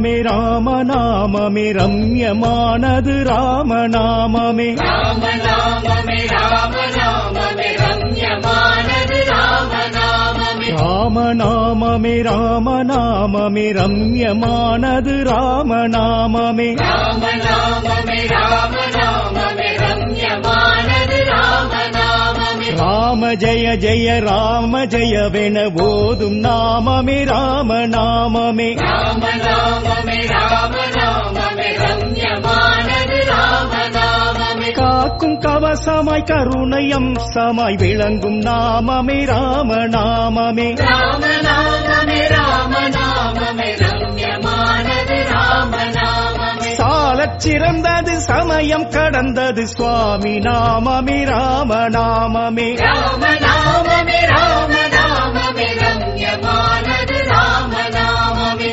ராமநாமமே ராமநாமமே ரம்யமானது ராமநாமமே ராமநாமமே ராமநாமமே ரம்யமானது ராமநாமமே ராமநாமமே ராமநாமமே ரம்யமானது ராமநாமமே ராமநாமமே ராமநாமமே ரம்யமானது ராமநாமமே ராம ஜெய ஜெய ராம ஜெயவென போதும் நாமமே ராமநாமமே ராமநாமமே ராமநாமமே ரம்யமானது ராமநாமமே காக்கும் கவசமாய் கருணை அம்சமாய் விளங்கும் நாமமே ராமநாமமே ராமநாமமே ராமநாமமே ரம்யமானது ராமநாமமே சாலச் சிறந்தது சமயம் கடந்தது சுவாமி நாமமே ராமநாமமே ராமநாமமே ராமநாமமே ரம்யமானது ராமநாமமே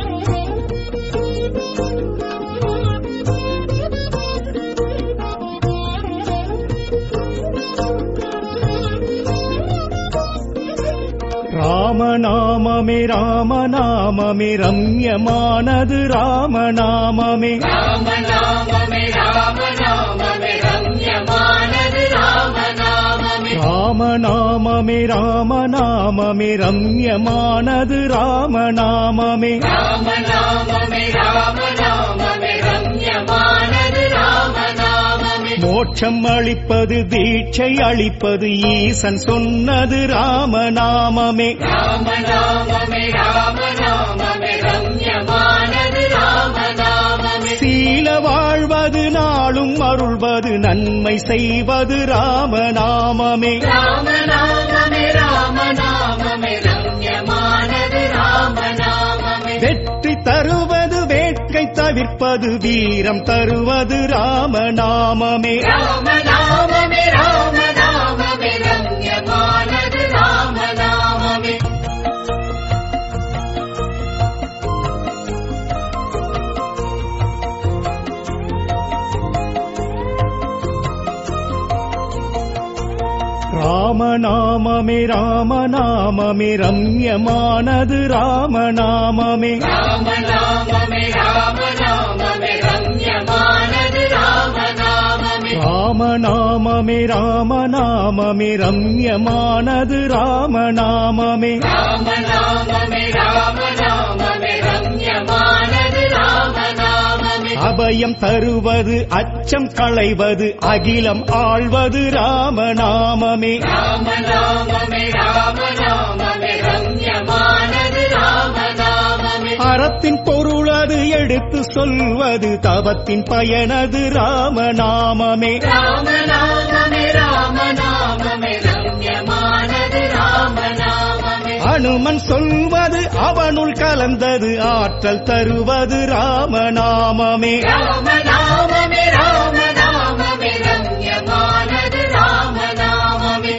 ராமநாமமே ராமநாமமே ரம்யமானது ராமநாமமே ராமநாமமே ராமநாமமே ரம்யமானது ராமநாமமே ராமநாமமே ராமநாமமே ரம்யமானது ராமநாமமே ராமநாமமே ராமநாமமே ரம்யமானது ராமநாமமே மோட்சம் அளிப்பது தீட்சை அளிப்பது ஈசன் சொன்னது ராமநாமமே ராமநாமமே ராமநாமமே ரம்யமானது ராமநாமமே சீல வாழ்வது நாளும் அருள்வது நன்மை செய்வது ராமநாமமே ராமநாமமே ராமநாமமே ரம்யமானது ராமநாமமே வெற்றி தருவது வேட்கை தவிர்ப்பது வீரம் தருவது ராமநாமமே ராமநாமமே ராமநாமமே ரம்யமானது ராமநாமமே ராமநாமமே ராமநாமமே ரம்யமானது ராமநாமமே ராமநாமமே ராமநாமமே ரம்யமானது ராமநாமமே ராமநாமமே ராமநாமமே ரம்யமானது ராமநாமமே ராமநாமமே ராமநாமமே ரம்யமானது ராமநாமமே அபயம் தருவது அச்சம் களைவது அகிலம் ஆள்வது ராமநாமமே ராமநாமமே ராமநாமமே ரம்யமானது ராமநாமமே அறத்தின் பொருளது எடுத்து சொல்வது தவத்தின் பயனது ராமநாமமே ராமநாமமே ராமநாமமே ரம்யமானது ராமநாமமே அனுமன் சொல்வது அவனுள் கலந்தது ஆற்றல் தருவது ராமநாமமே ராமநாமமே ராமநாமமே ரம்யமானது ராமநாமமே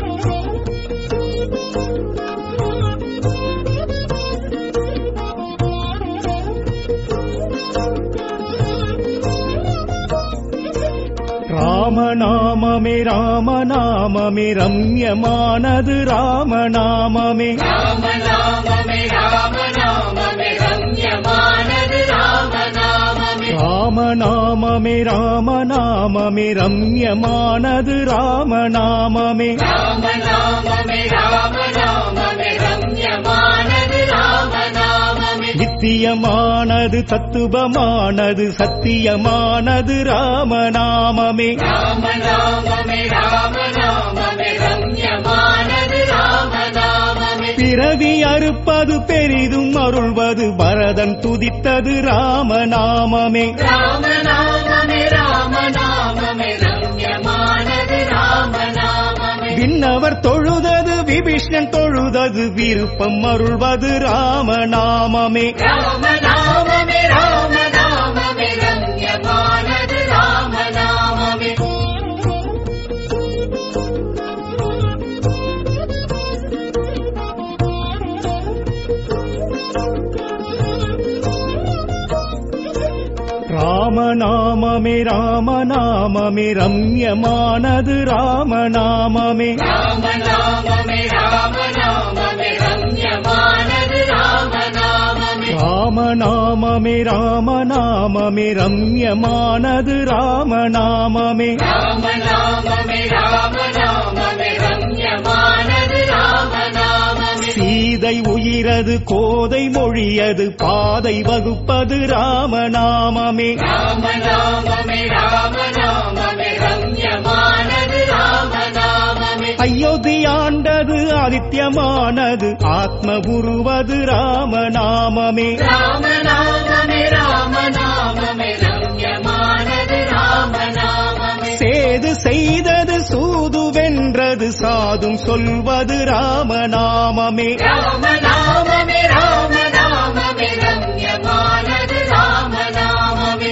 ராமநாமமே ராமநாமமே ரம்யமானது ராமநாமமே ராமநாமமே ராமநாமமே ரம்யமானது ராமநாமமே ராமநாமமே ராமநாமமே ரம்யமானது ராமநாமமே ராமநாமமே ராமநாமமே ரம்யமானது ராமநாமமே நித்தியமானது தத்துவமானது சத்தியமானது ராமநாமமே ராமநாமமே ராமநாமமே ரம்யமானது ராமநாமமே பிறவி அறுப்பது பெரிதும் அருள்வது பரதன் துதித்தது ராமநாமமே ராமநாமமே ராமநாமமே ரம்யமானது ராமநாமமே விண்ணவர் தொழுதது விபீஷ்ணன் தொழுதது விருப்பம் அருள்வது ராமநாமமே ராமநாமமே ராமநாமமே ரம்யமானது ராமநாமமே ராமநாமமே ராமநாமமே ரம்யமானது ராமநாமமே ராமநாமமே ராமநாமமே ரம்யமானது ராமநாமமே ராமநாமமே ராமநாமமே ரம்யமானது ராமநாமமே ராமநாமமே ராமநாமமே ரம்யமானது ராமநாமமே சீதை உயிரது கோதை மொழியது பாதை வகுப்பது ராமநாமமே ராமநாமமே ராமநாமமே ரம்யமானது ராமநாமமே அயோத்தியாண்டது ஆதித்யமானது ஆத்ம உருவது ராமநாமமே ராமநாமமே ராமநாமமே ரம்யமானது ராமநாமமே சேது செய்தது சூது வென்றது சாதும் சொல்வது ராமநாமமே ராமநாமமே ராமநாமமே ரம்யமானது ராமநாமமே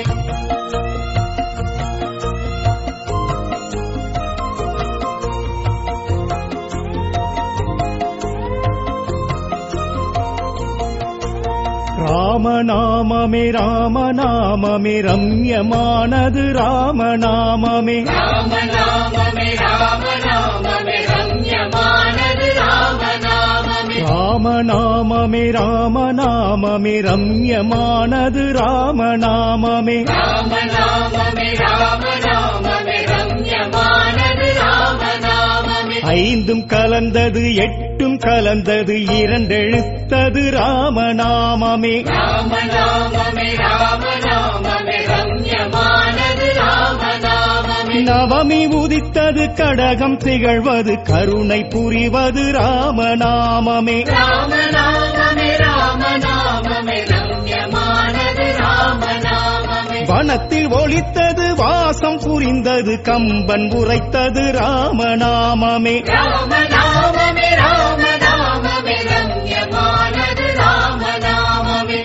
ராமநாமமே ராமநாமமே ரம்யமானது ராமநாமமே ராமநாமமே ராமநாமமே ரம்யமானது ராமநாமமே ராமநாமமே ராமநாமமே ரம்யமானது ராமநாமமே ராமநாமமே ராமநாமமே ரம்யமானது ராமநாமமே ஐந்தும் கலந்தது எட்டும் கலந்தது இரண்டெழுத்தது ராமநாமமே ராமநாமமே ராமநாமமே ரம்யமானது ராமநாமமே நவமி உதித்தது கடகம் திகழ்வது கருணை புரிவது ராமநாமமே ராமநாமமே ராமநாமமே ரம்யமானது ராமநாமமே வனத்தில் ஒலித்தது வாசம் புரிந்தது கம்பன் உரைத்தது ராமநாமமே ராமநாமமே ராமநாமமே ரம்யமானது ராமநாமமே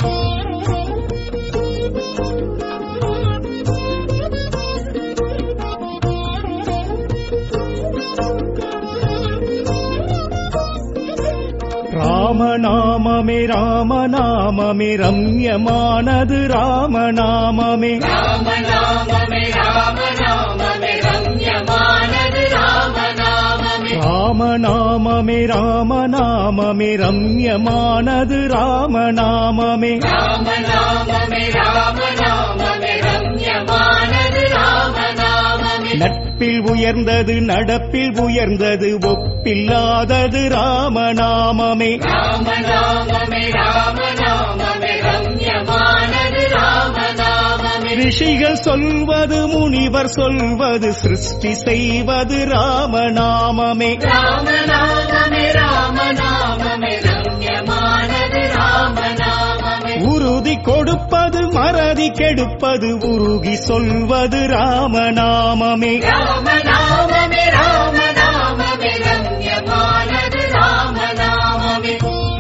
ராமநாமமே ராமநாமமே ரம்யமானது ராமநாமமே ராமநாமமே ராமநாமமே ரம்யமானது ராமநாமமே ராமநாமமே ராமநாமமே ரம்யமானது ராமநாமமே ராமநாமமே ராமநாமமே ரம்யமானது ராமநாமமே நட்பில் உயர்ந்தது நடப்பில் உயர்ந்தது ஒப்பில்லாதது ராமநாமமே ராமநாமமே ராமநாமமே ரம்யமானது ராமநாமமே ரிஷிகள் சொல்வது முனிவர் சொல்வது சிருஷ்டி செய்வது ராமநாமமே ராமநாமமே ராமநாமமே ரம்யமானது ராமநாமமே உறுதி கொடுப்பது மறதி கெடுப்பது உருகி சொல்வது ராமநாமமே ராமநாமமே ராமநாமமே ரம்யமானது ராமநாமமே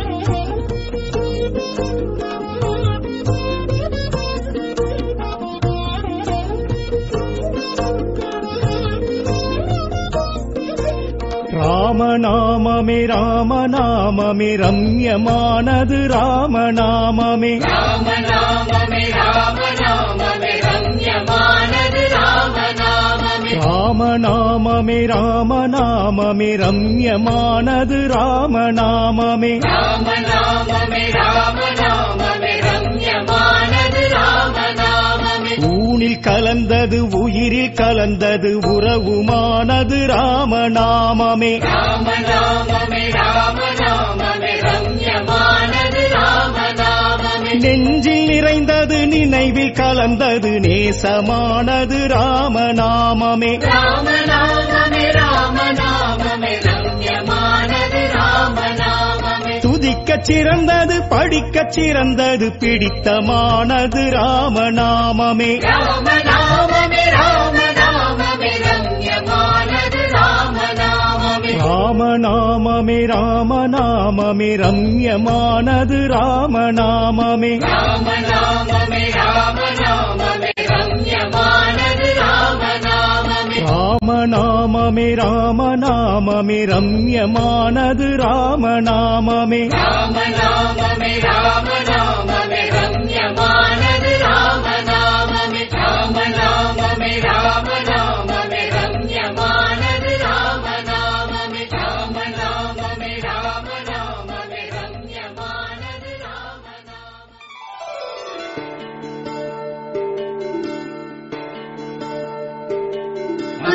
ராமநாமமே ராமநாமமே ரம்யமானது ராமநாமமே ராமநாமமே ராமநாமமே ரம்யமானது ராமநாமமே ராமநாமமே ராமநாமமே ரம்யமானது ராமநாமமே ராமநாமமே ராமநாமமே ரம்யமானது ராமநாமமே ஊனில் கலந்தது உயிரில் கலந்தது உறவுமானது ராமநாமமே ராமநாமமே ராமநாமமே ரம்யமானது ராமநாமமே நெஞ்சில் நிறைந்தது நினைவில் கலந்தது நேசமானது ராமநாமமே ராமநாமமே ராமநாமமே ரம்யமானது ராமநாமமே துதிக்கச் சிறந்தது படிக்கச் சிறந்தது பிடித்தமானது ராமநாமமே ராமநாமமே ராமநாமமே ரம்யமானது ராமநாமமே ராமநாமமே ராமநாமமே ரம்யமானது ராமநாமமே ராமநாமமே ராமநாமமே ரம்யமானது ராமநாமமே ராமநாமமே ராமநாமமே ரம்யமானது ராமநாமமே ராமநாமமே ராமநாமமே ரம்யமானது ராமநாமமே ராமநாமமே ராமநாமமே ரம்யமானது ராமநாமமே ராமநாமமே ராமநாமமே ரம்யமானது ராமநாமமே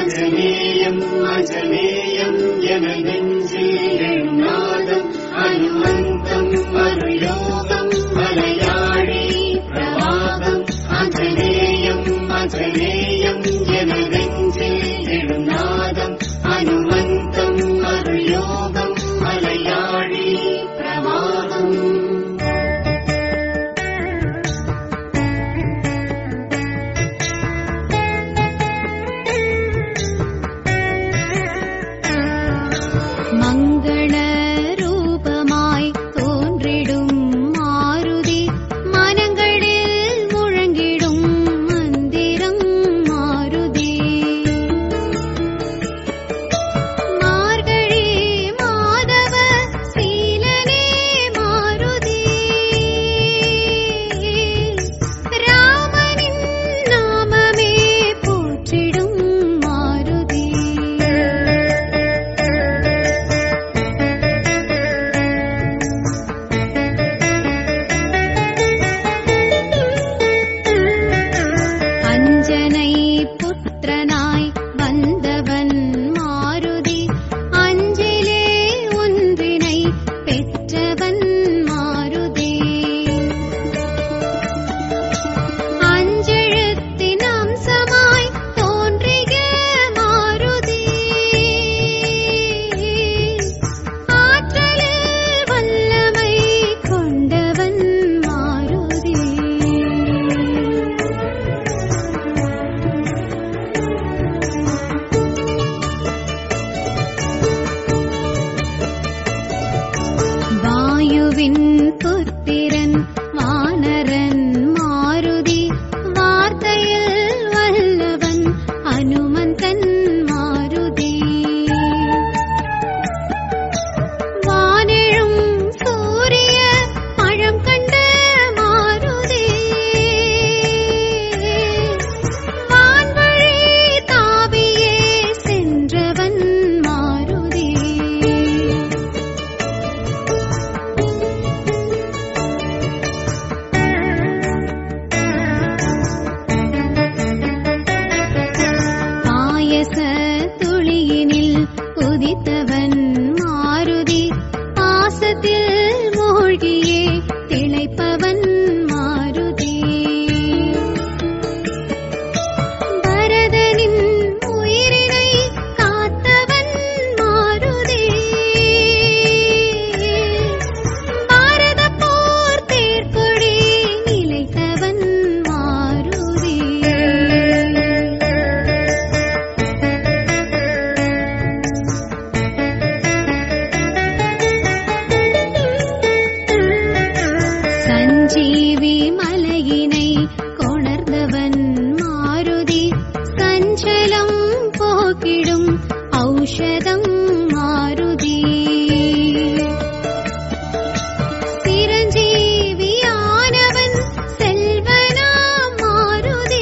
அஜனேயம் அஜனேயம் என நெஞ்சில் எண்ணாதம் அனுமந்தம் மறுயோகம் மலையாழி பிரவாகம் அஜனேயம் அஜனேயம் என நெஞ்சில் எண்ணாதம் அனுமந்தம் மறுயோகம் மலையாழி பிரவாகம் மங்கள ரூபமாய் தோன்றிடும் மாருதி மனங்களில் முழங்கிடும் மந்திரம் மாருதி மார்கழி மாதவ சீலனே மாருதி ராமனின் நாமமே போற்றிடும் மாருதி அஞ்சனை புத்திரனாய் வந்தவன் மாருதி அஞ்சிலே ஒன்றினை பெற்றவன் மாருதி அஞ்செழுத்தின் அம்சமாய் தோன்றிய மாருதி ஆற்றலில் வல்லமை கொண்டவன் மாருதி வாயுவின் புத்திரன் வானரன் மாருதி வார்த்தையில் வல்லவன் அனுமந்தன் மாருதி வானெழும் சூரிய பழம் கண்ட மாருதி வான்வழி தாவியே சென்றவன் மாருதி பாயச துளியினில் குதித்தவன் மாருதி பாசத்தில் மூழ்கியே திளைப்பவன் மாருதி பரதனின் உயிரினை காத்தவன் மாருதி பாரத போர் தேர்கொடி நிலைத்தவன் மாருதி சஞ்சீவி மலையினை கொணர்ந்தவன் மாருதி சஞ்சலம் போக்கிடும் ஔஷதம் மாருதி சிரஞ்சீவியானவன் செல்வனாம் மாருதி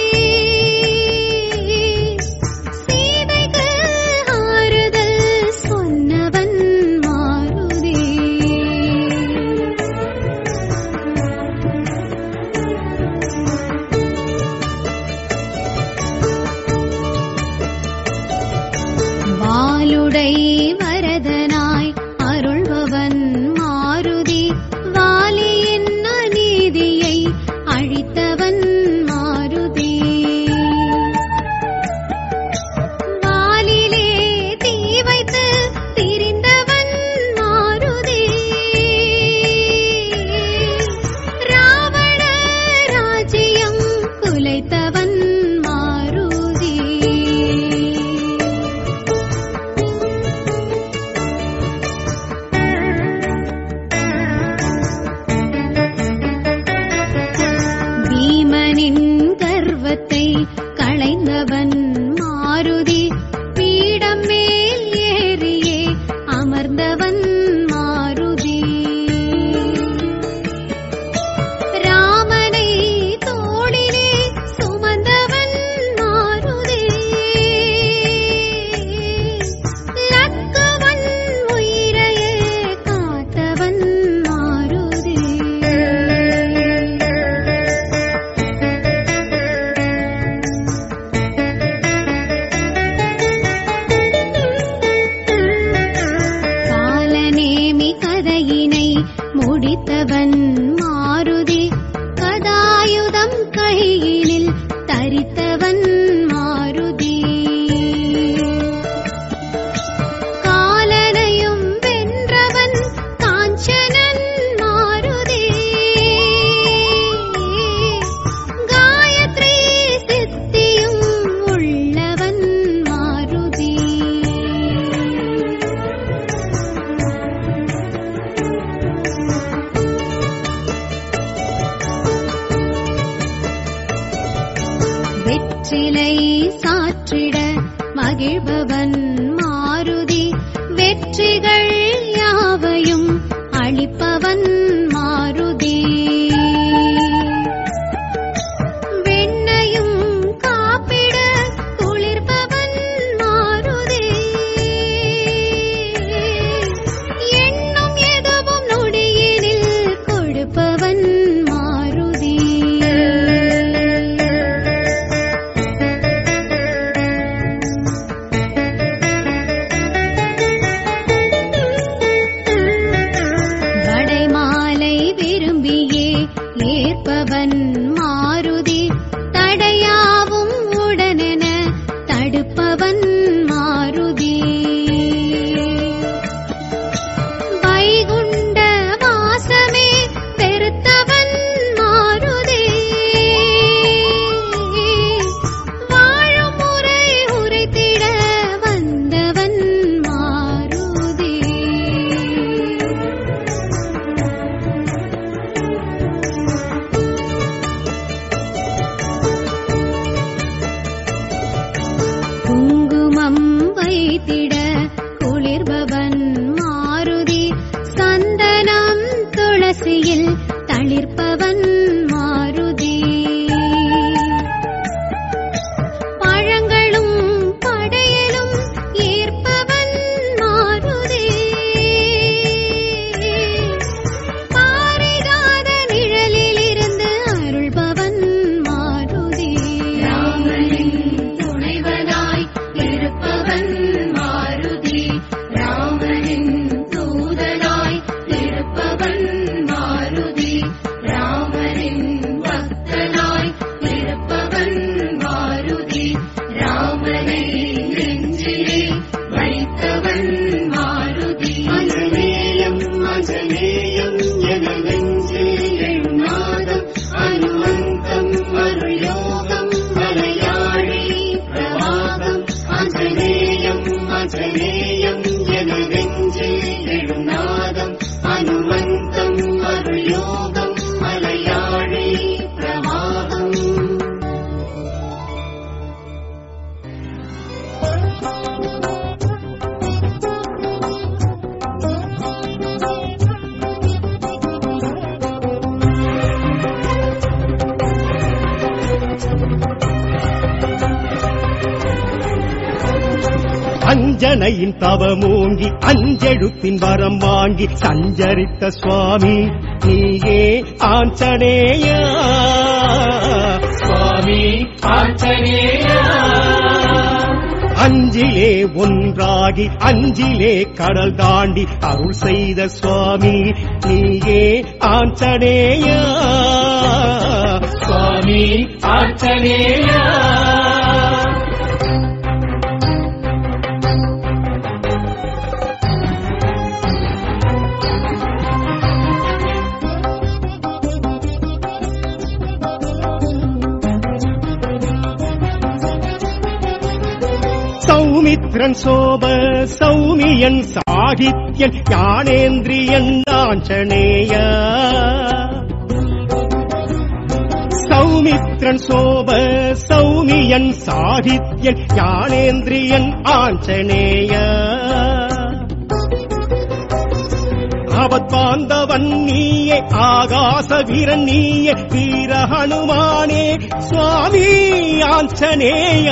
சீதைக்கு ஆறுதல் சொன்னவன் மாருதி வாலுடை வரதனாய் அருள்பவன் மாருதி வாலியின் அநீதியை அழித்தவன் மாருதி வாலிலே தீ வைத்து திரிந்தவன் மாருதி ராவண ராஜ்யம் குலைத்தவன் மாருதி கையினில் தரித்தவன் மாருதி காலனையும் வென்றவன் காஞ்சனன் மாருதி காயத்ரி சித்தியும் உள்ளவன் மாருதி வெற்றிலை சாற்றிட மகிழ்பவன் மாருதி வெற்றிகள் யாவையும் அளிப்பவன் மாருதி வெண்ணையும் காப்பிட குளிர்பவன் மாருதி எண்ணம் எதுவும் நொடியினில் கொடுப்பவன் மாருதி வடைமாலை விரும்பியே ஏற்பவன் மாருதி தடையாவும் உடனென தடுப்பவன் மாருதி வைகுண்ட வாசமே பெருத்தவன் மாருதி வாழும் முறை உரைத்திட வந்தவன் மாருதி குங்குமம் வைத்திட குளிர்பவன் மாருதி சந்தனம் துளசியில் தளிர்ப்பவன் மாருதி பழங்களும் படையலும் ஏற்பவன் மாருதி பாரிஜாத நிழலிலிருந்து அருள்பவன் மாருதி ராமனின் துணைவனாய் இருப்பவன் மாருதி ராமனின் தூதனாய் இருப்பவன் மாருதி ராமனின் பக்தனாய் இருப்பவன் மாருதி ராமனை நெஞ்சிலே வைத்தவன் மாருதி அஜனேயம் அஜனேயம் என நெஞ்சில் எண்ணாதம் அனுமந்தம் அருள்யோகம் மலையாழி பிரவாகம் அஜனேயம் அஜனேயம் என நெஞ்சில் எழுநாதம் அனுமந்தம் அருள்யோகம் மலையாழி பிரவாகம் அஞ்சனையின் தவமூங்கி அஞ்செழுத்தின் வரம் வாங்கி சஞ்சரித்த சுவாமி நீயே ஆஞ்சநேயா சுவாமி ஆஞ்சநேயா அஞ்சிலே ஒன்றாகி அஞ்சிலே கடல் தாண்டி அருள் செய்த சுவாமி நீயே ஆஞ்சநேயா சுவாமி ஆஞ்சநேயா சௌமித்ரன் சோப சௌமியன் சாகித்யன் ஞானேந்திரியன் ஆஞ்சநேய சௌமித்ரன் சோப சௌமியன் சாகித்யன் ஞானேந்திரியன் ஆஞ்சநேய அவத்பாந்தவன் நீயே ஆகாச வீரன் நீயே வீர ஹனுமானே சுவாமி ஆஞ்சநேய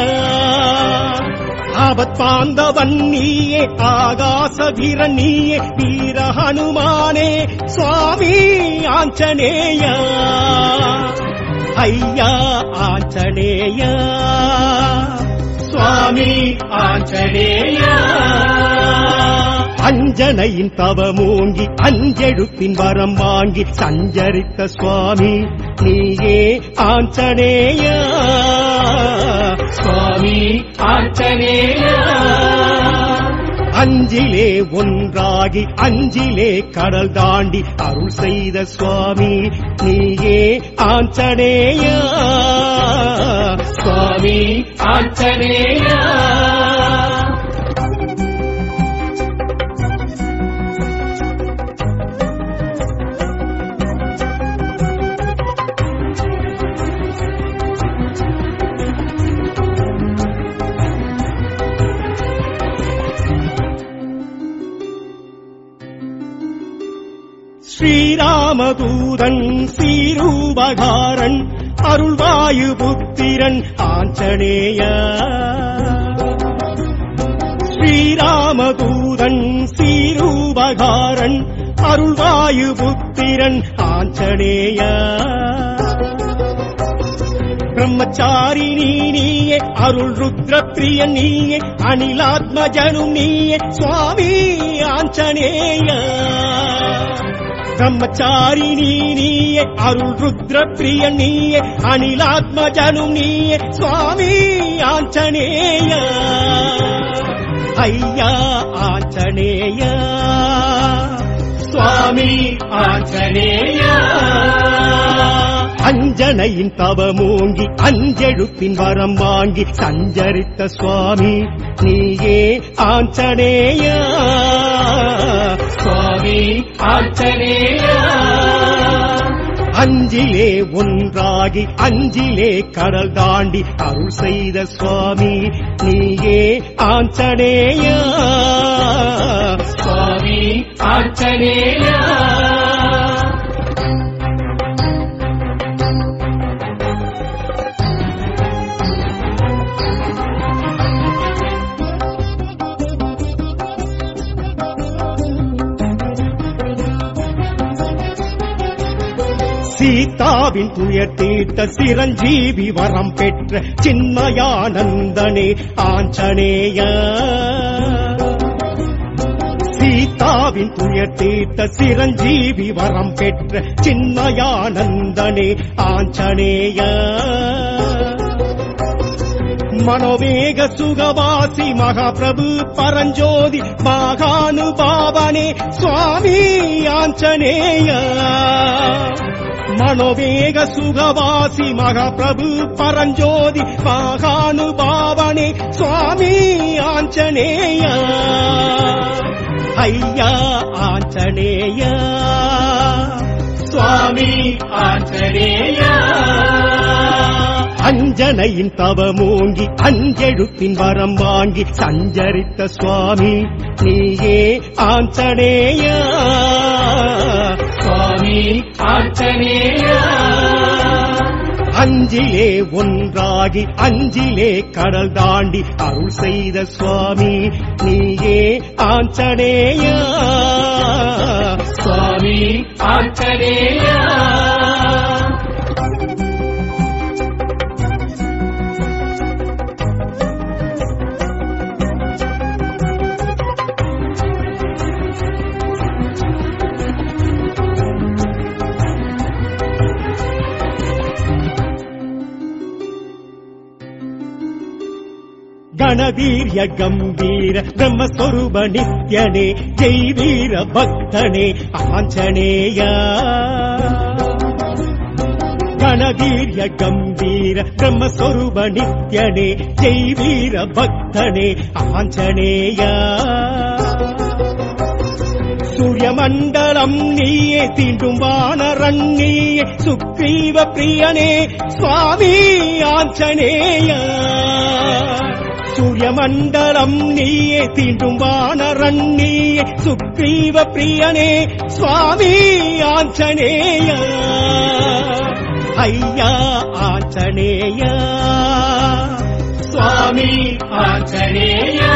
ஆபத்பாந்தவன் நீயே ஆகாச வீரன் நீயே வீர ஹனுமானே சுவாமி ஆஞ்சநேய ஐயா ஆஞ்சநேய சுவாமி ஆஞ்சநேய அஞ்சனையின் தவமூங்கி அஞ்செழுத்தின் வரம் வாங்கி சஞ்சரித்த சுவாமி நீயே ஆஞ்சநேயா சுவாமி ஆஞ்சநேயா அஞ்சிலே ஒன்றாகி அஞ்சிலே கடல் தாண்டி அருள் செய்த சுவாமி நீயே ஆஞ்சநேயா சுவாமி ஆஞ்சநேயா ஸ்ரீராமதூதன் சீரூபகாரன் அருள்வாயு புத்திரன் ஆஞ்சநேய ஸ்ரீராமதூதன் சீரூபகாரன் அருள்வாயு புத்திரன் ஆஞ்சநேய பிரம்மச்சாரி நீ நீயே அருள் ருத்ர பிரிய நீயே அனிலாத்மஜனும் நீயே சுவாமி ஆஞ்சநேய பிரம்மச்சாரி நீ நீயே அருள் ருத்ர பிரிய நீயே அனிலாத்மஜனும் நீயே சுவாமி ஆஞ்சநேய ஐயா ஆஞ்சநேய சுவாமி ஆஞ்சநேயா அஞ்சனையின் தவமூங்கி அஞ்செழுத்தின் வரம் வாங்கி சஞ்சரித்த சுவாமி நீயே ஆஞ்சநேயா சுவாமி ஆஞ்சநேயா அஞ்சிலே ஒன்றாகி அஞ்சிலே கடல் தாண்டி அருள் செய்த சுவாமி நீயே ஆஞ்சநேயா சுவாமி ஆஞ்சநேயா சீதாவின் துயர் தீர்த்த சிரஞ்சீவி வரம் பெற்ற சின்மயானந்தனே ஆஞ்சநேய சீதாவின் துயர் தீர்த்த சிரஞ்சீவி வரம் பெற்ற சின்மயானந்தனே ஆஞ்சநேய மனோவேக சுகவாசி மகாபிரபு பரஞ்சோதி மாகானுபாவனே சுவாமி ஆஞ்சநேய மனோவேக சுகவாசி மகாபிரபு பரஞ்சோதி மாகானுபாவனே சுவாமி ஆஞ்சநேய ஐயா ஆஞ்சநேய சுவாமி ஆஞ்சநேயா அஞ்சனையின் தவமூங்கி அஞ்செழுத்தின் வரம் வாங்கி சஞ்சரித்த சுவாமி நீயே ஆஞ்சநேய சுவாமி ஆஞ்சநேயா அஞ்சிலே ஒன்றாகி அஞ்சிலே கடல் தாண்டி அருள் செய்த சுவாமி நீயே ஆஞ்சநேய சுவாமி ஆஞ்சநேயா ಗಣವೀರ್ಯ ಗಂಭೀರ ಬ್ರಹ್ಮಸ್ವರೂಪ ನಿತ್ಯನೇ ಜೈವೀರ ಭಕ್ತನೇ ಆಂಜನೇಯ ಗಣವೀರ್ಯ ಗಂಭೀರ ಬ್ರಹ್ಮಸ್ವರೂಪ ನಿತ್ಯನೇ ಜೈವೀರ ಭಕ್ತನೇ ಆಂಜನೇಯ சூரியமண்டலம் நீயே தீண்டும் வானரன் நீயே சுக்ரீவ பிரியனே சுவாமி ஆஞ்சநேய சூரியமண்டலம் நீயே தீண்டும் வானரன் நீயே சுக்ரீவ பிரியனே சுவாமி ஆஞ்சநேய ஐயா ஆஞ்சநேய சுவாமி ஆஞ்சநேயா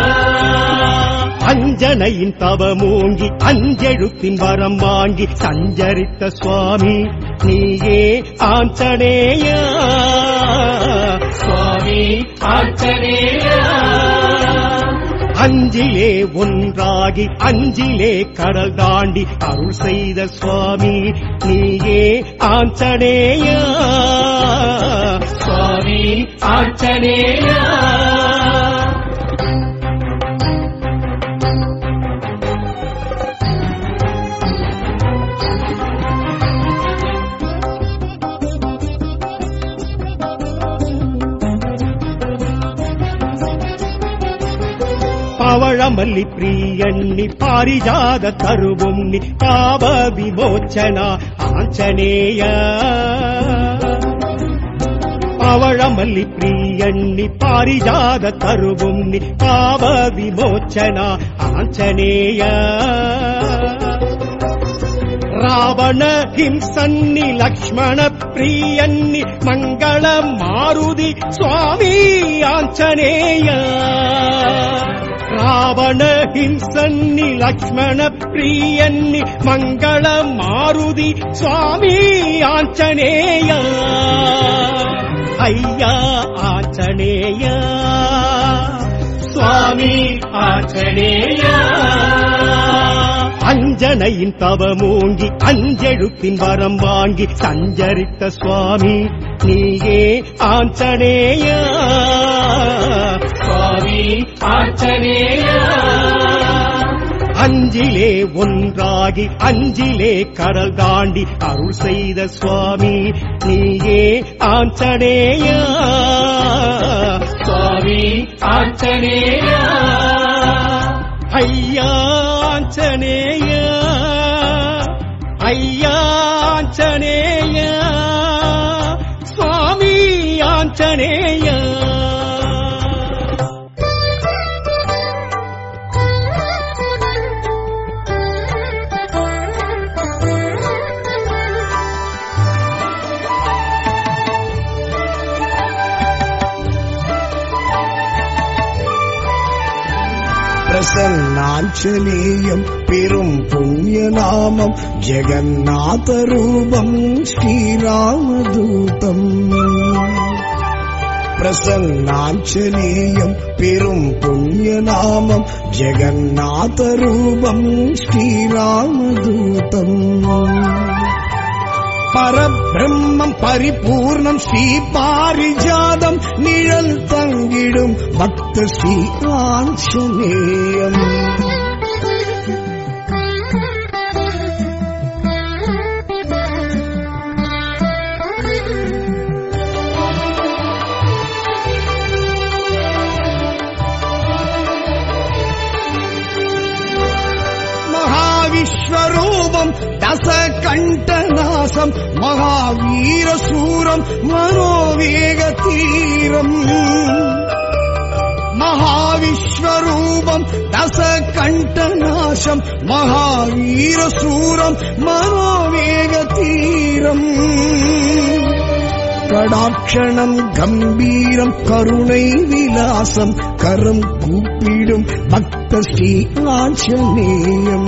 அஞ்சனையின் தவமூங்கி அஞ்செழுத்தின் வரம் வாங்கி சஞ்சரித்த சுவாமி நீயே ஆஞ்சநேய சுவாமி ஆஞ்சநேயா அஞ்சிலே ஒன்றாகி அஞ்சிலே கடல் தாண்டி அருள் செய்த சுவாமி நீயே ஆஞ்சநேயா சுவாமி ஆஞ்சநேயா பவழமல்லி பிரியண்ணி பாரிஜாத தருவும் நி பாவ விமோச்சனா ஆஞ்சநேய பவழமல்லி பிரியண்ணி பாரிஜாத தருவும் நி பாவ விமோச்சனா ஆஞ்சநேய ராவண ஹிம்சன்னி லக்ஷ்மண பிரியன்னி மங்கள மாருதி சுவாமி ஆஞ்சநேய ராவண ஹிம்சன்னி லக்ஷ்மண பிரியன்னி மங்கள மாருதி சுவாமி ஆஞ்சநேய ஐயா ஆஞ்சநேய சுவாமி ஆஞ்சநேயா அஞ்சனையின் தவமூங்கி அஞ்செழுத்தின் வரம் வாங்கி சஞ்சரித்த சுவாமி நீயே ஆஞ்சநேய சுவாமி ஆஞ்சநேயா அஞ்சிலே ஒன்றாகி அஞ்சிலே கடல் தாண்டி அருள் செய்த சுவாமி நீயே ஆஞ்சநேய சுவாமி ஆஞ்சநேயா ஐயா ஆஞ்சநேய ஐயா ஆஞ்சநேய சுவாமி ஆஞ்சநேய പ്രസന്നാഞ്ജനേയം പെരും പുണ്യനാമം ജഗന്നാഥരൂപം ശ്രീരാമദൂതം പ്രസന്നാഞ്ജനേയം പെരും പുണ്യനാമം ജഗന്നാഥരൂപം ശ്രീരാമദൂതം പരബ്രഹ്മം പരിപൂർണം ശ്രീ പാരിജാതം നിഴൽ തങ്കിടും ഭക്ത ശ്രീ ആഞ്ജനേയം മഹാവിശ്വരൂപം ദശകണ്ഠനാസം മഹാവീരസൂരം മനോവേഗതീരം മഹാവിശ്വരൂപം ദശകണ്ഠനാശം മഹാവീരസൂരം മനോവേഗതീരം കടാക്ഷണം ഗംഭീരം കരുണൈ വിലാസം കരം കൂപ്പിടും ഭക്തശ്രീ ആഞ്ജനേയം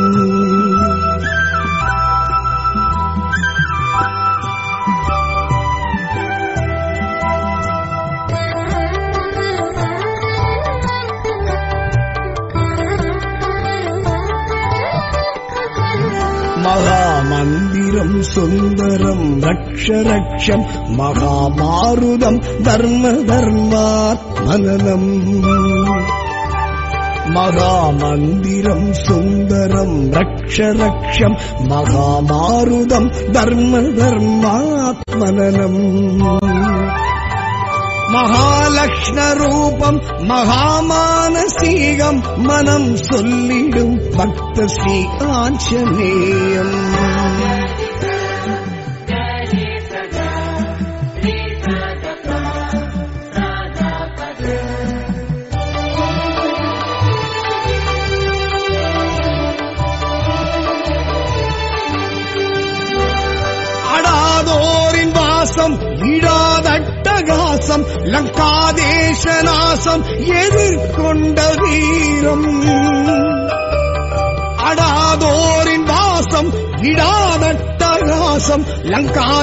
മഹാമന്ദിരം സുന്ദരം രക്ഷരക്ഷം മഹാമാരുതം ധർമ്മധർമാത്മനം മഹാമന്ദിരം സുന്ദരം രക്ഷരക്ഷം മഹാമാരുതം ധർമ്മധർമാത്മനം മഹാലക്ഷ്ണരൂപം മഹാമാനസീകം മനം ചൊല്ലിടും ഭക്തശ്രീ ആഞ്ജനേയം அடாதோரின் வாசம் இடாதட்டகாசம் லங்காதேசநாசம் எதிர்கொண்ட வீரம் அடாதோரின் வாசம் இடாதட்டகாசம்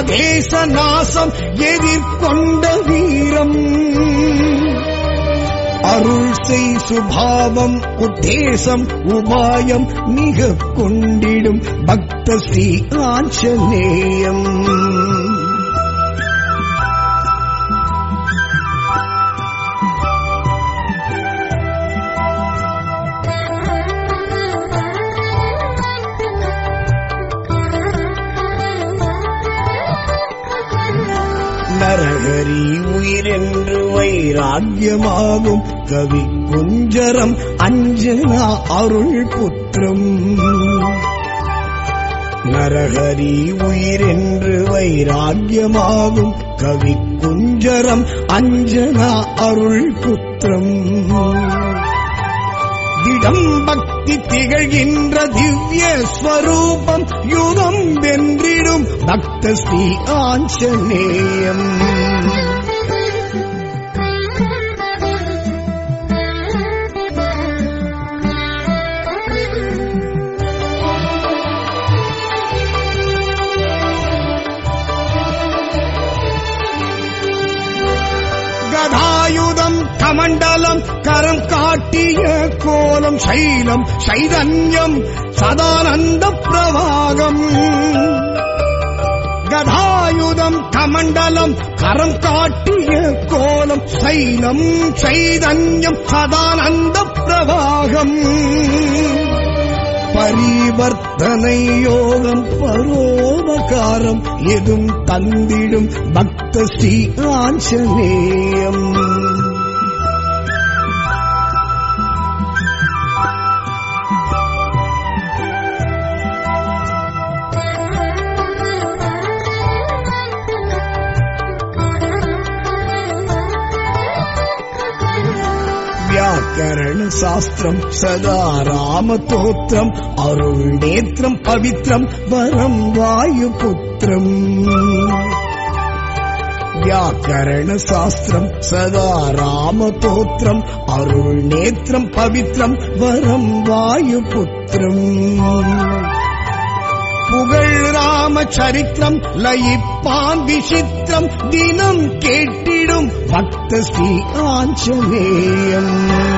லங்காதேசநாசம் எதிர்கொண்ட வீரம் அருள் செய் சுபாவம் உத்தேசம் உபாயம் மிக கொண்டிடும் பக்த ஸ்ரீ ஆஞ்சநேயம் நரகரி உயிரென்று வைராக்கியமாகும் கவி குஞ்சரம் அஞ்சனா அருள் புத்திரம் நரஹரி உயிரென்று வைராக்கியமாகும் கவி குஞ்சரம் அஞ்சனா அருள் புத்திரம் திடம் பக்தி திகழ்கின்ற திவ்ய ஸ்வரூபம் யுகம் வென்றிடும் பக்த ஸ்ரீ ஆஞ்சநேயம் கதாயுதம் கமண்டலம் கரம் காட்டிய கோலம் சைலம் சைதன்யம் சதானந்த பிரவாகம் கதாயுதம் கமண்டலம் கரம் காட்டிய கோலம் சைலம் சைதன்யம் சதானந்த பிரவாகம் பரிவர்த்தனை யோகம் பரோபகாரம் எதும் தந்திடும் பக்த ஸ்ரீ ஆஞ்சநேயம் వ్యాకరణ శాస్త్రం సదా రామతోత్రం అరుణ్ నేత్రం పవిత్రం వరం వాయుపుత్రం వ్యాకరణ శాస్త్రం సదా రామతోత్రం అరుణ్ నేత్రం పవిత్రం వరం వాయుపుత్రం புகழ் ராம சரித்திரம் லயிப்பான் விசித்திரம் தினம் கேட்டிடும் பக்த ஸ்ரீ ஆஞ்சநேயம்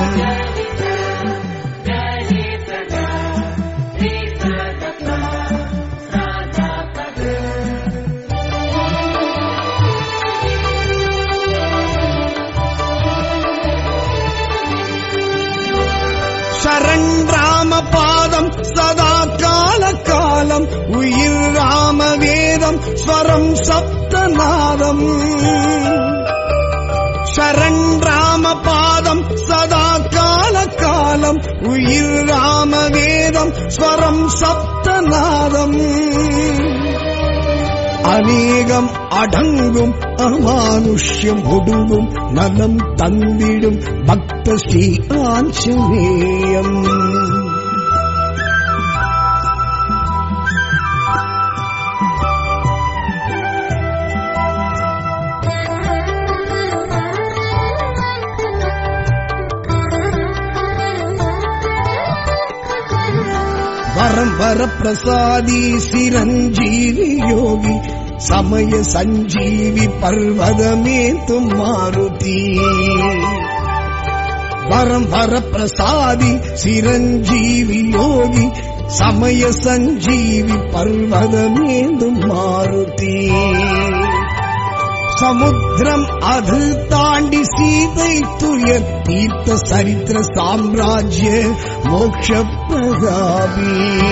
சரண் ராம பாதம் சதா கால காலம் உயிர் ராம வேதம் ஸ்வரம் சப்தநாதம் சரண் ராம பாதம் சதா கால காலம் உயிர் ராம வேதம் ஸ்வரம் சப்தநாதம் அநேகம் அடங்கும் அமானுஷ்யம் ஒடுங்கும் நலம் தந்திடும் பக்த ஸ்ரீ ஆஞ்சநேயம் வரம் வர பிரசாதி சிரஞ்சீவி யோகி சமய சஞ்சீவி பர்வதமே தும் மாருதி வரம் வர பிரசாதி சிரஞ்சீவி யோகி சமய சஞ்சீவி பர்வதமேந்தும் மாருதி சமுத்திரம் அது தாண்டி சீதை துயர் தீர்த்த சரித்திர சாம்ராஜ்ய மோக்ஷ பிரதாபி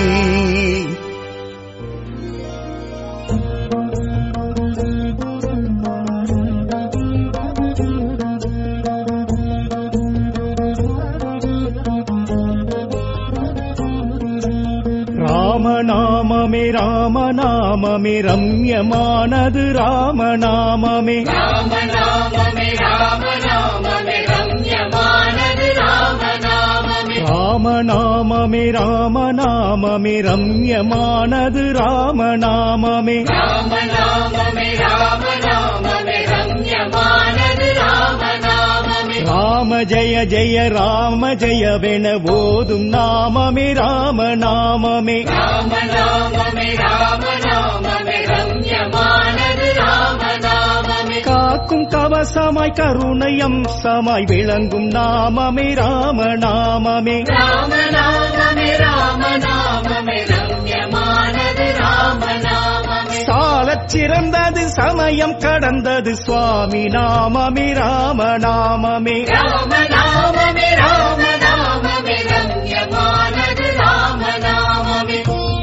ராமநாமமே ராமநாமமே ரம்யமானது ராமநாமமே ராமநாமமே ராமநாமமே ரம்யமானது ராமநாமமே ராமநாமமே ராமநாமமே ரம்யமானது ராமநாமமே ராமநாமமே ராமநாமமே ரம்யமானது ராமநாமமே ராம ஜெய ஜெய ராம ஜெயவென போதும் நாமமே ராமநாமமே ராமநாமமே ராமநாமமே ரம்யமானது ராமநாமமே காக்கும் கவ கவசமாய் கருணை அம்சமாய் விளங்கும் நாமமே ராமநாமமே ராமநாமமே ராமநாமமே ரம்யமானது ராமநாமமே சாலச் சிறந்தது சமயம் கடந்தது சுவாமி நாமமே ராமநாமமே ராமநாமமே ராமநாமமே ரம்யமானது ராமநாமமே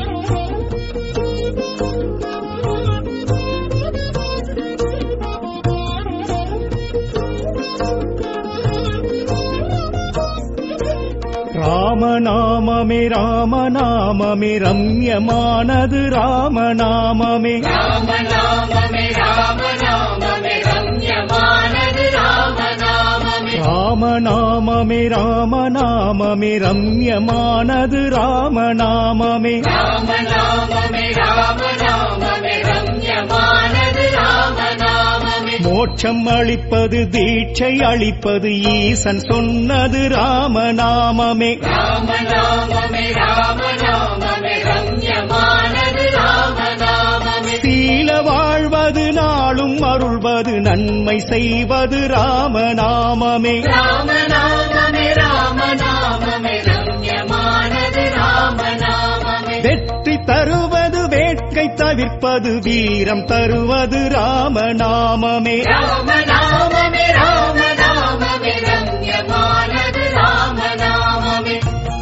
ராமநாமமே ராமநாமமே ரம்யமானது ராமநாமமே ராமநாமமே ராமநாமமே ரம்யமானது ராமநாமமே ராமநாமமே ராமநாமமே ரம்யமானது ராமநாமமே ராமநாமமே ராமநாமமே ரம்யமானது ராமநாமமே மோட்சம் அளிப்பது தீட்சை அளிப்பது ஈசன் சொன்னது ராமநாமமே ராமநாமமே ராமநாமமே ரம்யமானது ராமநாமமே சீல வாழ்வது நாளும் அருள்வது நன்மை செய்வது ராமநாமமே ராமநாமமே ராமநாமமே ரம்யமானது ராமநாமமே வெற்றி தருவது வேட்கை தவிர்ப்பது வீரம் தருவது ராமநாமமே ராமநாமமே ராமநாமமே ரம்யமானது ராமநாமமே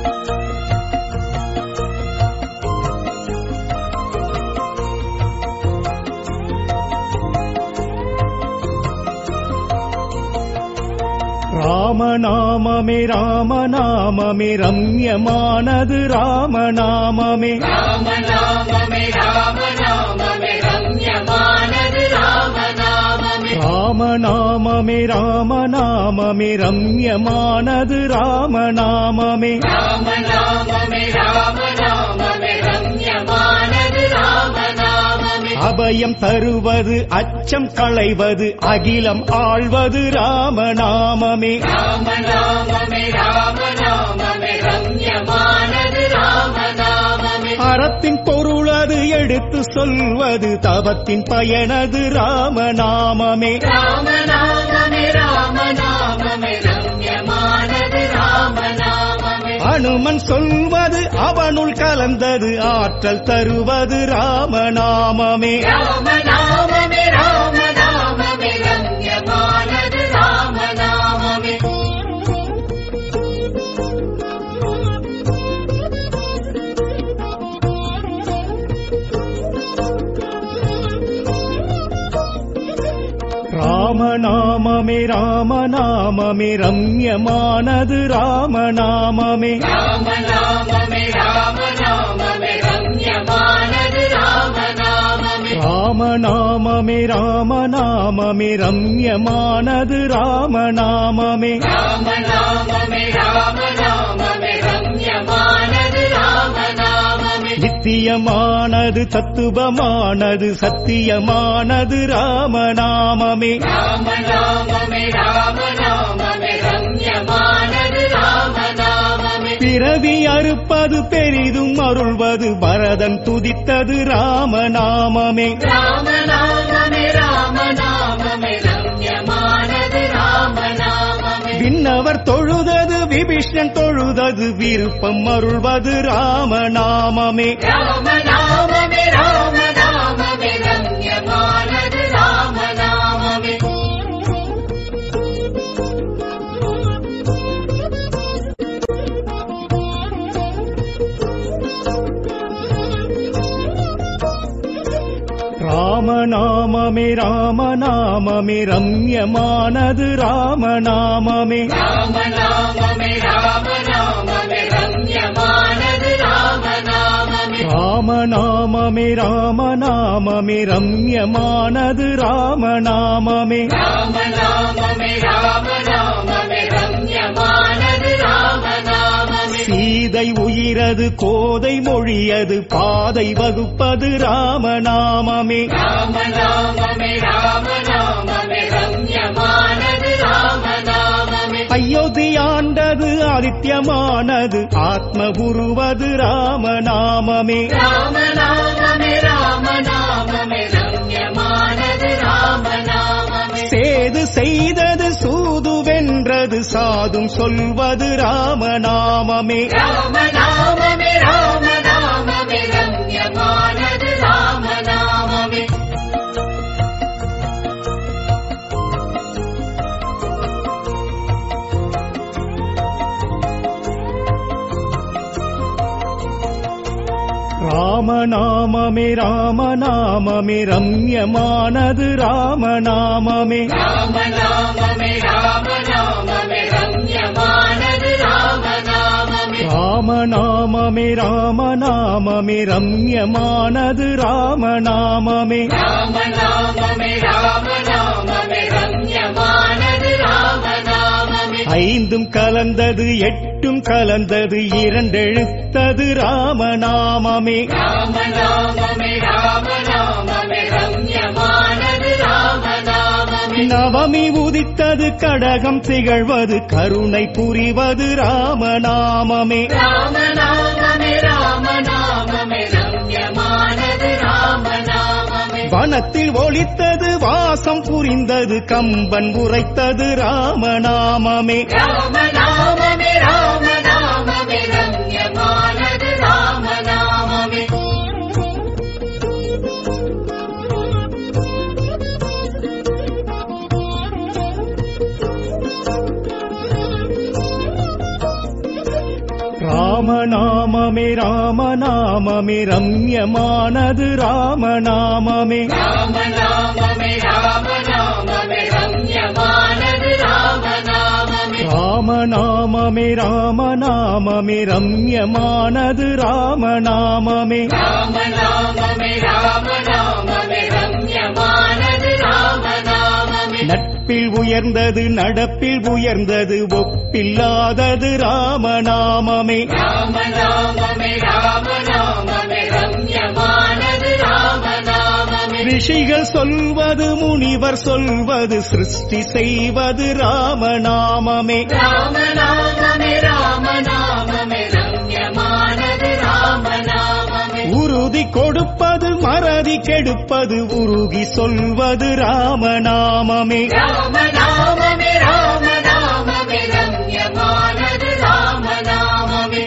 ராமநாமமே ராமநாமமே ரம்யமானது ராமநாமமே ராமநாமமே ராமநாமமே ரம்யமானது ராமநாமமே ராமநாமமே ராமநாமமே ரம்யமானது ராமநாமமே ராமநாமமே ராமநாமமே ரம்யமானது ராமநாமமே அபயம் தருவது அச்சம் களைவது அகிலம் ஆள்வது ராமநாமமே ராமநாமமே ராமநாமமே ரம்யமானது ராமநாமமே அறத்தின் பொருளது எடுத்து சொல்வது தவத்தின் பயனது ராமநாமமே ராமநாமமே ராமநாமமே ரம்யமானது ராமநாமமே அனுமன் சொல்வது அவனுள் கலந்தது ஆற்றல் தருவது ராமநாமமே ராமநாமமே ராமநாமமே ரம்யமானது ராமநாமமே ராமநாமமே ராமநாமமே ரம்யமானது ராமநாமமே ராமநாமமே ராமநாமமே ரம்யமானது ராமநாமமே ராமநாமமே ராமநாமமே ரம்யமானது ராமநாமமே ராமநாமமே ராமநாமமே ரம்யமானது ராமநாமமே நித்தியமானது தத்துவமானது சத்தியமானது ராமநாமமே ராமநாமமே ராமநாமமே ரம்யமானது ராமநாமமே பிறவி அறுப்பது பெரிதும் அருள்வது பரதன் துதித்தது ராமநாமமே ராமநாமமே ராமநாமமே ரம்யமானது ராமநாமமே விண்ணவர் தொழுதது விபீஷன் தொழுதது விருப்பம் அருள்வது ராமநாமமே ராமநாமமே ராமநாமமே ரம்யமானது ராமநாமமே ராமநாமமே ராமநாமமே ரம்யமானது ராமநாமமே ராமநாமமே ராமநாமமே ரம்யமானது ராமநாமமே ராமநாமமே ராமநாமமே ரம்யமானது ராமநாமமே ராமநாமமே ராமநாமமே ரம்யமானது ராமநாமமே சீதை உயிரது கோதை மொழியது பாதை வகுப்பது ராமநாமமே ராமநாமமே ராமநாமமே ரம்யமானது ராமநாமமே அயோத்தியாண்டது ஆதித்யமானது ஆத்ம குருவது ராமநாமமே ராமநாமமே ராமநாமமே ரம்யமானது ராமநாமமே சேது செய் சாதும் சொல்வது ராமநாமமே ராமநாமமே ராமநாமமே ரம்யமானது ராமநாமமே ராமநாமமே ராமநாமமே ரம்யமானது ராமநாமமே ராமநாமமே ராமநாமமே ரம்யமானது ராமநாமமே ராமநாமமே ராமநாமமே ரம்யமானது ராமநாமமே ராமநாமமே ராமநாமமே ரம்யமானது ராமநாமமே ஐந்தும் கலந்தது எட்டும் கலந்தது இரண்டெழுத்தது ராமநாமமே ராமநாமமே ராமநாமமே ரம்யமானது ராமநாமமே நவமி உதித்தது கடகம் திகழ்வது கருணை புரிவது ராமநாமமே ராமநாமமே ராமநாமமே ரம்யமானது ராமநாமமே வனத்தில் ஒளித்தது வாசம் புரிந்தது கம்பன் உரைத்தது ராமநாமமே ராமநாமமே ராமநாமமே ரம்யமானது ராமநாமமே ராமநாமமே ராமநாமமே ரம்யமானது ராமநாமமே ராமநாமமே ராமநாமமே ரம்யமானது ராமநாமமே ராமநாமமே ராமநாமமே ரம்யமானது ராமநாமமே ராமநாமமே ராமநாமமே ரம்யமானது ராமநாமமே நட்பில் உயர்ந்தது நடப்பில் உயர்ந்தது ஒப்பில்லாதது ராமநாமமே ராமநாமமே ராமநாமமே ரம்யமானது ராமநாமமே ரிஷிகள் சொல்வது முனிவர் சொல்வது சிருஷ்டி செய்வது ராமநாமமே ராமநாமமே ராமநாமமே ரம்யமானது ராமநாமமே உறுதி கொடுப்பது மறதி கெடுப்பது உருகி சொல்வது ராமநாமமே ராமநாமமே ராமநாமமே ரம்யமானது ராமநாமமே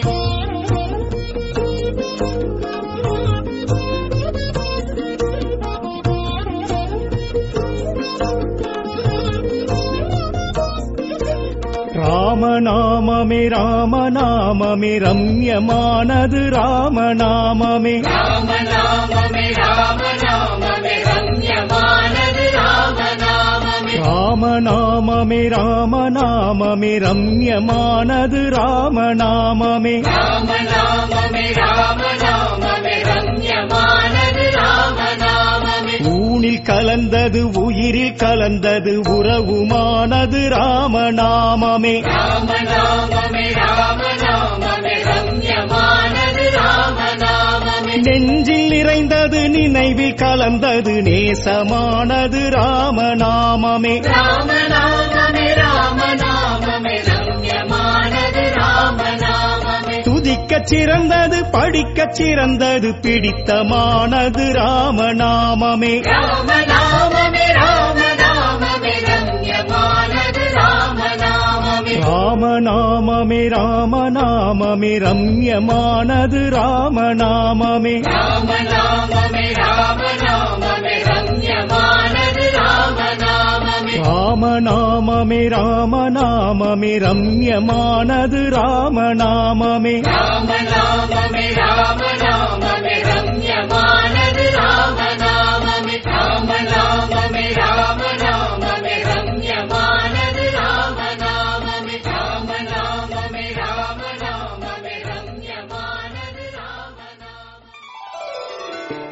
ராமநாமமே ராமநாமமே ரம்யமானது ராமநாமமே ராமநாமமே ராமநாமமே ரம்யமானது ராமநாமமே ராமநாமமே ராமநாமமே ரம்யமானது ராமநாமமே ராமநாமமே ராமநாமமே ரம்யமானது ராமநாமமே ஊனில் கலந்தது உயிரில் கலந்தது உறவுமானது ராமநாமமே ராமநாமமே ராமநாமமே ரம்யமானது ராமநாமமே நெஞ்சில் நிறைந்தது நினைவில் கலந்தது நேசமானது ராமநாமமே ராமநாமமே ராமநாமமே ரம்யமானது ராமநாமமே துதிக்கச் சிறந்தது படிக்கச் சிறந்தது பிடித்தமானது ராமநாமமே ராமநாமமே ராமநாமமே ரம்யமானது ராமநாமமே ராமநாமமே ராமநாமமே ரம்யமானது ராமநாமமே ராமநாமமே ராமநாமமே ரம்யமானது ராமநாமமே ராமநாமமே ராமநாமமே ரம்யமானது ராமநாமமே ராமநாமமே ராமநாமமே ரம்யமானது ராமநாமமே ராமநாமமே ராமநாமமே ரம்யமானது ராமநாமமே ராமநாமமே ராமநாமமே ரம்யமானது ராமநாமமே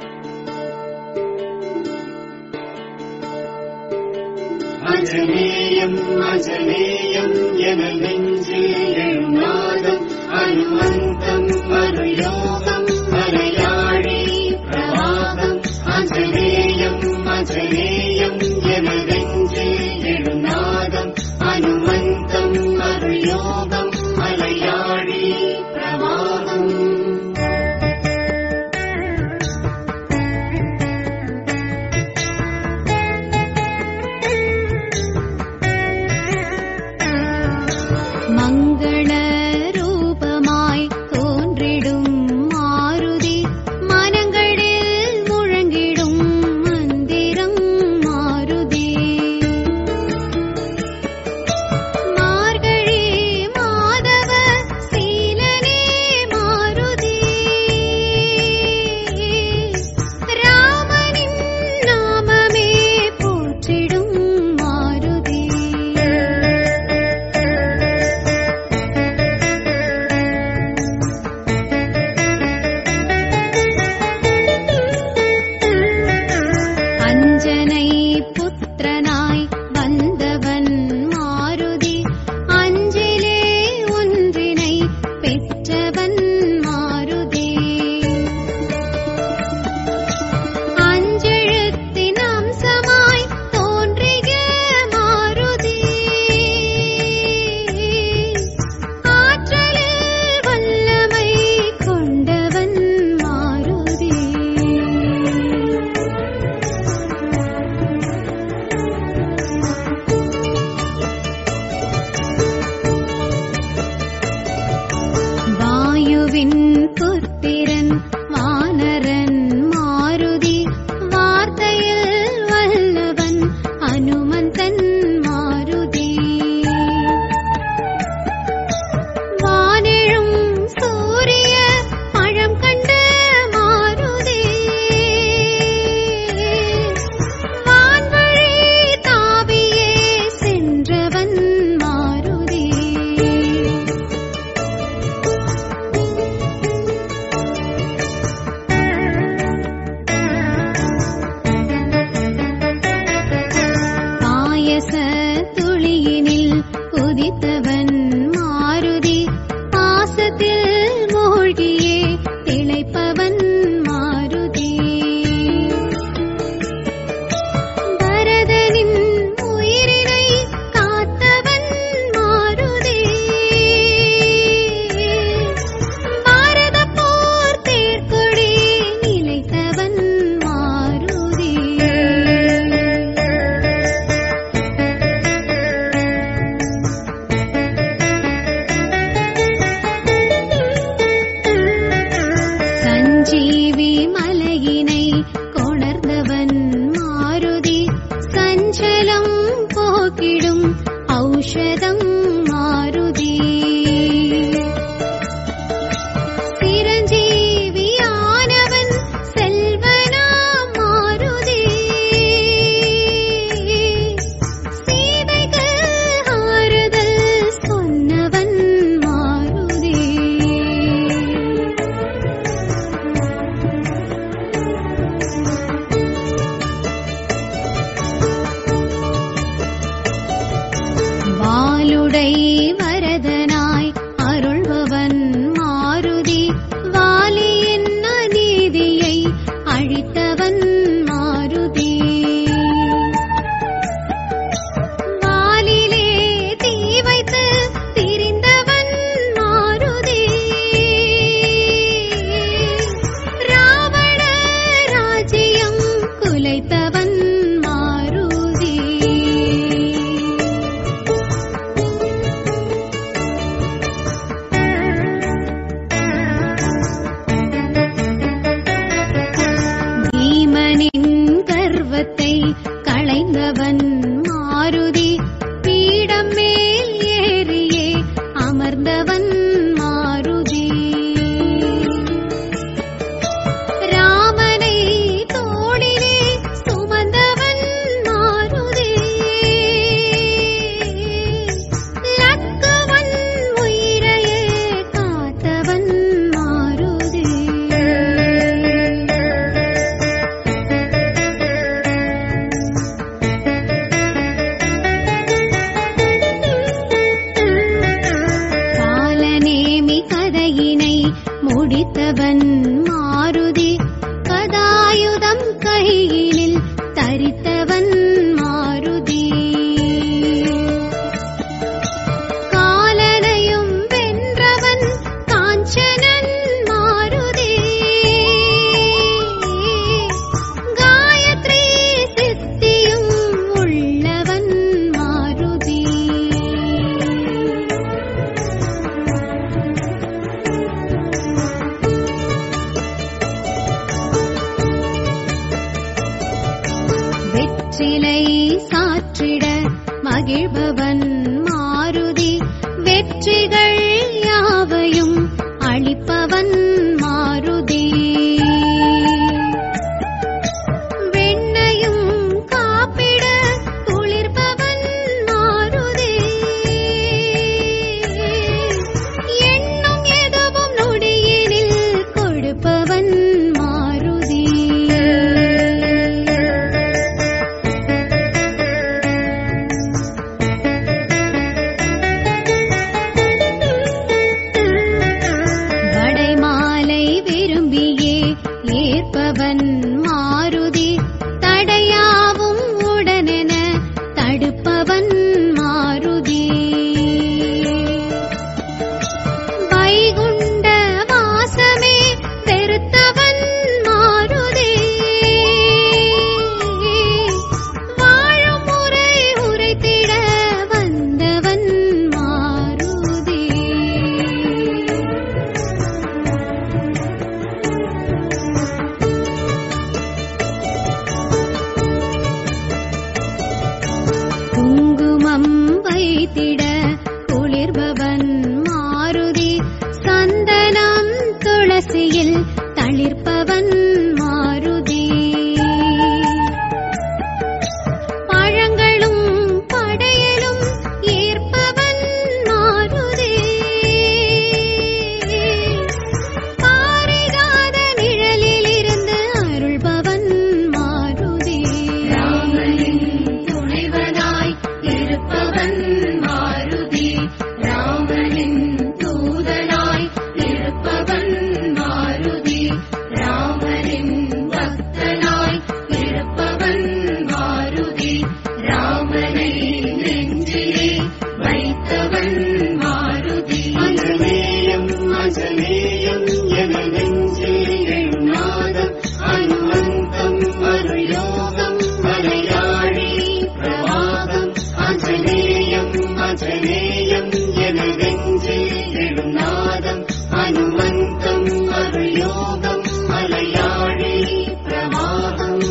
அஜனேயம் அஜனேயம் என நெஞ்சில் எழுநாதம் அனுமந்தம் மறுயோகம் மலையாழி பிரவாகம் அஜனேயம் அஜனேயம் என நெஞ்சில் எழுநாதம் அனுமந்தம் மறுயோகம் மலையாழி பிரவாகம் அளிப்பவன் மாருதி வானெழும் சூரிய பழம் கண்ட மாருதி வான்வழி தாவியே சென்றவன் மாருதி பாயச துளியினில் குதித்தவன் மாருதி பாசத்தில் மூழ்கியே திளைப்பவன் மாருதி பரதனின் உயிரினை காத்தவன் மாருதி பாரத போர் தேர்கொடி நிலைத்தவன் மாருதி சஞ்சீவி மலையினை கொணர்ந்தவன் மாருதி சஞ்சலம் போக்கிடும் ஔஷதம் மாருதி சிரஞ்சீவியானவன் செல்வனா மாருதி சீதைக்கு ஆறுதல் சொன்னவன் மாருதி வாலுடை வரதனாய் அருள்பவன் மாருதி வாலியின் அநீதியை அழித்தவன் மாருதி வாலிலே தீ வைத்து திரிந்தவன் மாருதி ராவண ராஜ்யம் குலைத்தவன் மாருதி பீமனின் கர்வத்தை களைந்தவன் மாருதி பீடம் மேல் ஏறியே அமர்ந்தவன் மாருதி ராமனை தோளிலே சுமந்தவன் மாருதி லக்குவன் உயிரையே காத்தவன் மாருதி காலநேமி கதையினை முடித்தவன் மாருதி கதாயுதம் கையினில் தரித்தவன் மாருதி காலனையும் வென்றவன் காஞ்சனன் மாருதி காயத்ரி சித்தியும் உள்ளவன் மாருதி வெற்றிலை சாற்றிட மகிழ்பவன் மாருதி வெற்றிகள் யாவையும் அளிப்பவன் மாருதி வெண்ணையும் காப்பிட குளிர்பவன் மாருதி எண்ணும் எதுவும் நொடியினில் கொடுப்பவன் மாருதி வடைமாலை விரும்பியே ஏற்பவன் மாருதி தடையாவும் உடனென தடுப்பவன் மாருதி வைகுண்ட வாசமே வெறுத்தவன் மாருதி வாழும் முறை உரைத்திட வந்தவன் மாருதி உரைத்திட குளிர்பவன் மாருதி சந்தனம் துளசியில் தளிர்ப்பவன் மாருதி பழங்களும் படையலும் ஏற்பவன் மாருதி பாரிஜாத நிழலில் இருந்து அருள்பவன் மாருதி ராமனின் துணைவனாய் இருப்பவன் மாருதி ராமனின் தூதனாய் இருப்பவன் மாருதி ராமனின் பக்தனாய் இருப்பவன் மாருதி ராமனை நெஞ்சிலே வைத்தவன் மாருதி அஞ்சனேயம் அஞ்சனேயம் என நெஞ்சில் எழுநாதம் அனுமந்தம் அருயோகம் மலையாழி பிரவாகம் அஞ்சனேயம் அஞ்சனேயம் என நெஞ்சில் எழுநாதம் அனுமந்தம் அருயோகம் மலையாழி பிரவாகம்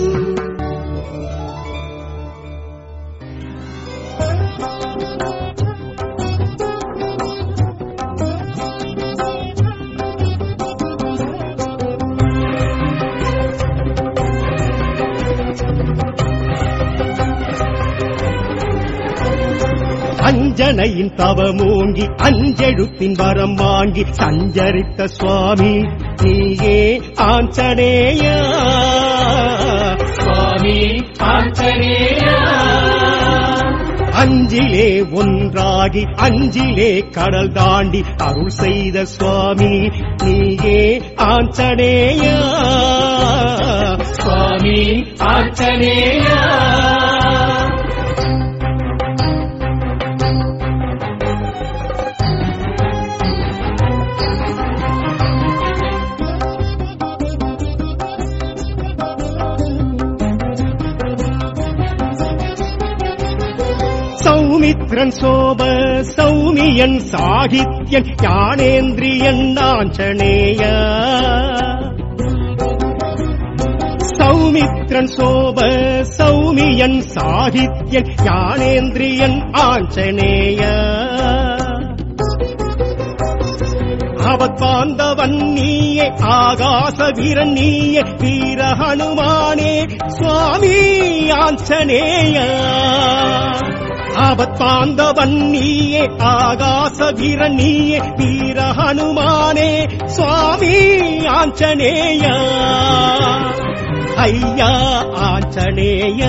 அஞ்சனையின் தவமோங்கி அஞ்செழுத்தின் வரம் வாங்கி சஞ்சரித்த சுவாமி நீயே ஆஞ்சநேயா சுவாமி ஆஞ்சநேயா அஞ்சிலே ஒன்றாகி அஞ்சிலே கடல் தாண்டி அருள் செய்த சுவாமி நீயே ஆஞ்சநேயா சுவாமி ஆஞ்சநேயா சௌமித்ரன் சோப சௌமியன் சாகித்யன் ஞானேந்திரியன் ஆஞ்சநேய சௌமித்ரன் சோப சௌமியன் சாகித்யன் ஞானேந்திரியன் ஆஞ்சநேய அவத்பாந்தவன் நீயே ஆகாச வீரன் நீயே வீர ஹனுமானே சுவாமி ஆஞ்சநேய ஆபத்பாந்தவன் நீயே ஆகாச வீரன் நீயே வீர ஹனுமானே சுவாமி ஆஞ்சநேய ஐயா ஆஞ்சநேய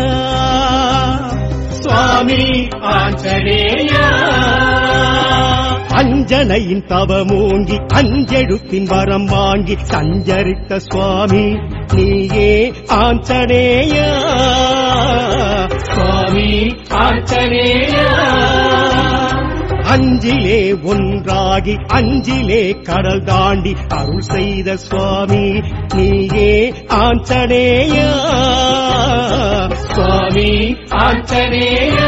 சுவாமி ஆஞ்சநேயா அஞ்சனையின் தவமோங்கி அஞ்செழுத்தின் வரம் வாங்கி சஞ்சரித்த சுவாமி நீயே ஆஞ்சநேய சுவாமி ஆஞ்சநேயா அஞ்சிலே ஒன்றாகி அஞ்சிலே கடல் தாண்டி அருள் செய்த சுவாமி நீயே ஆஞ்சநேய சுவாமி ஆஞ்சநேயா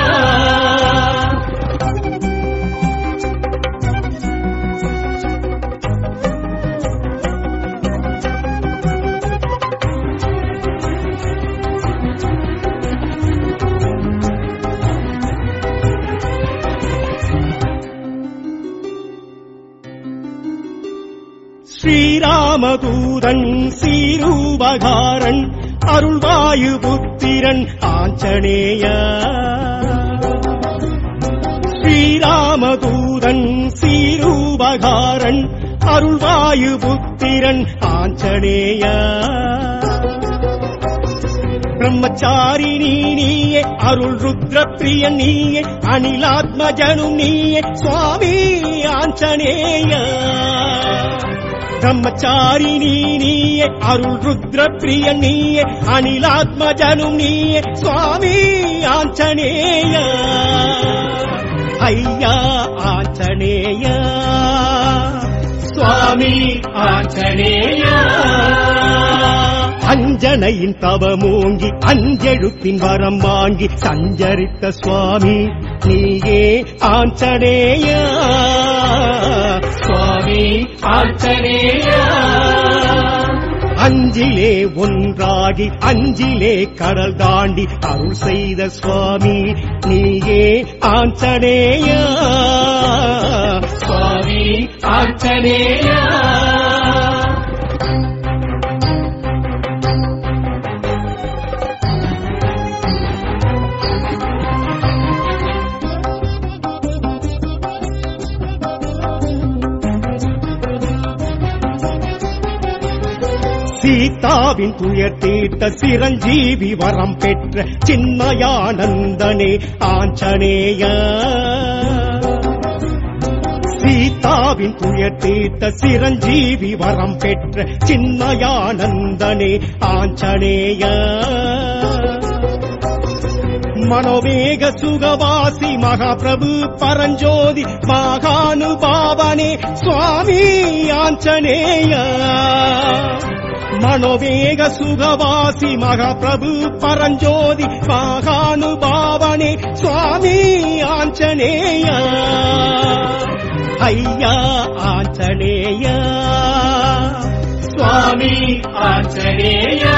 ஸ்ரீராமதூதன் சீரூபகாரன் அருள்வாயு புத்திரன் ஆஞ்சநேய ஸ்ரீராமதூதன் சீரூபகாரன் அருள்வாயு புத்திரன் ஆஞ்சநேய பிரம்மச்சாரி நீ நீயே அருள் ருத்ர பிரிய நீயே அனிலாத்மஜனும் நீயே சுவாமி ஆஞ்சநேய பிரம்மச்சாரி நீ நீயே அருள் ருத்ர பிரிய நீயே அனிலாத்மஜனும் நீயே சுவாமி ஆஞ்சநேய ஐயா ஆஞ்சநேய சுவாமி ஆஞ்சநேயா அஞ்சனையின் தவமோங்கி அஞ்செழுத்தின் வரம் வாங்கி சஞ்சரித்த சுவாமி நீயே ஆஞ்சநேய சுவாமி ஆஞ்சநேயா அஞ்சிலே ஒன்றாகி அஞ்சிலே கடல் தாண்டி அருள் செய்த சுவாமி நீயே ஆஞ்சநேயா சுவாமி ஆஞ்சநேயா சீதாவின் துயர் தீர்த்த சிரஞ்சீவி வரம் பெற்ற சின்மயானந்தனே ஆஞ்சநேய சீதாவின் துயர் தீர்த்த சிரஞ்சீவி வரம் பெற்ற சின்மயானந்தனே ஆஞ்சநேய மனோவேக சுகவாசி மகாபிரபு பரஞ்சோதி மகானுபாவனே சுவாமி ஆஞ்சநேய மனோவேக சுகவாசி மகாபிரபு பரஞ்சோதி மகானுபாவனே சுவாமி ஆஞ்சநேய ஐயா ஆஞ்சநேய சுவாமி ஆஞ்சநேயா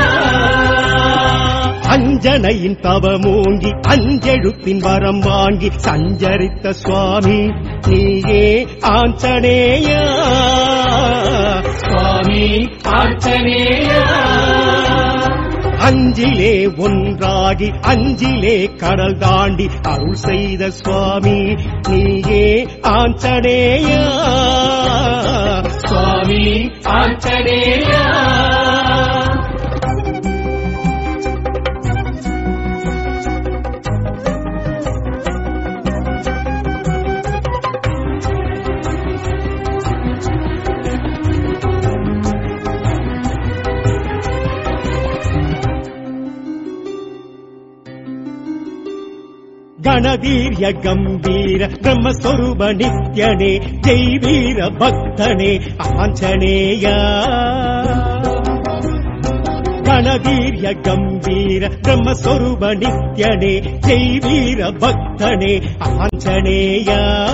அஞ்சனையின் தவமூங்கி அஞ்செழுத்தின் வரம் வாங்கி சஞ்சரித்த சுவாமி நீயே ஆஞ்சநேயா சுவாமி ஆஞ்சநேயா அஞ்சிலே ஒன்றாகி அஞ்சிலே கடல் தாண்டி அருள் செய்த சுவாமி நீயே ஆஞ்சநேயா சுவாமி ஆஞ்சநேயா ಗಣವೀರ್ಯ ಗಂಭೀರ ಬ್ರಹ್ಮಸ್ವರೂಪ ನಿತ್ಯನೇ ಜೈವೀರ ಭಕ್ತನೇ ಆಂಜನೇಯ ಗಣವೀರ್ಯ ಗಂಭೀರ ಬ್ರಹ್ಮಸ್ವರೂಪ ನಿತ್ಯನೇ ಜೈವೀರ ಭಕ್ತನೇ ಆಂಜನೇಯ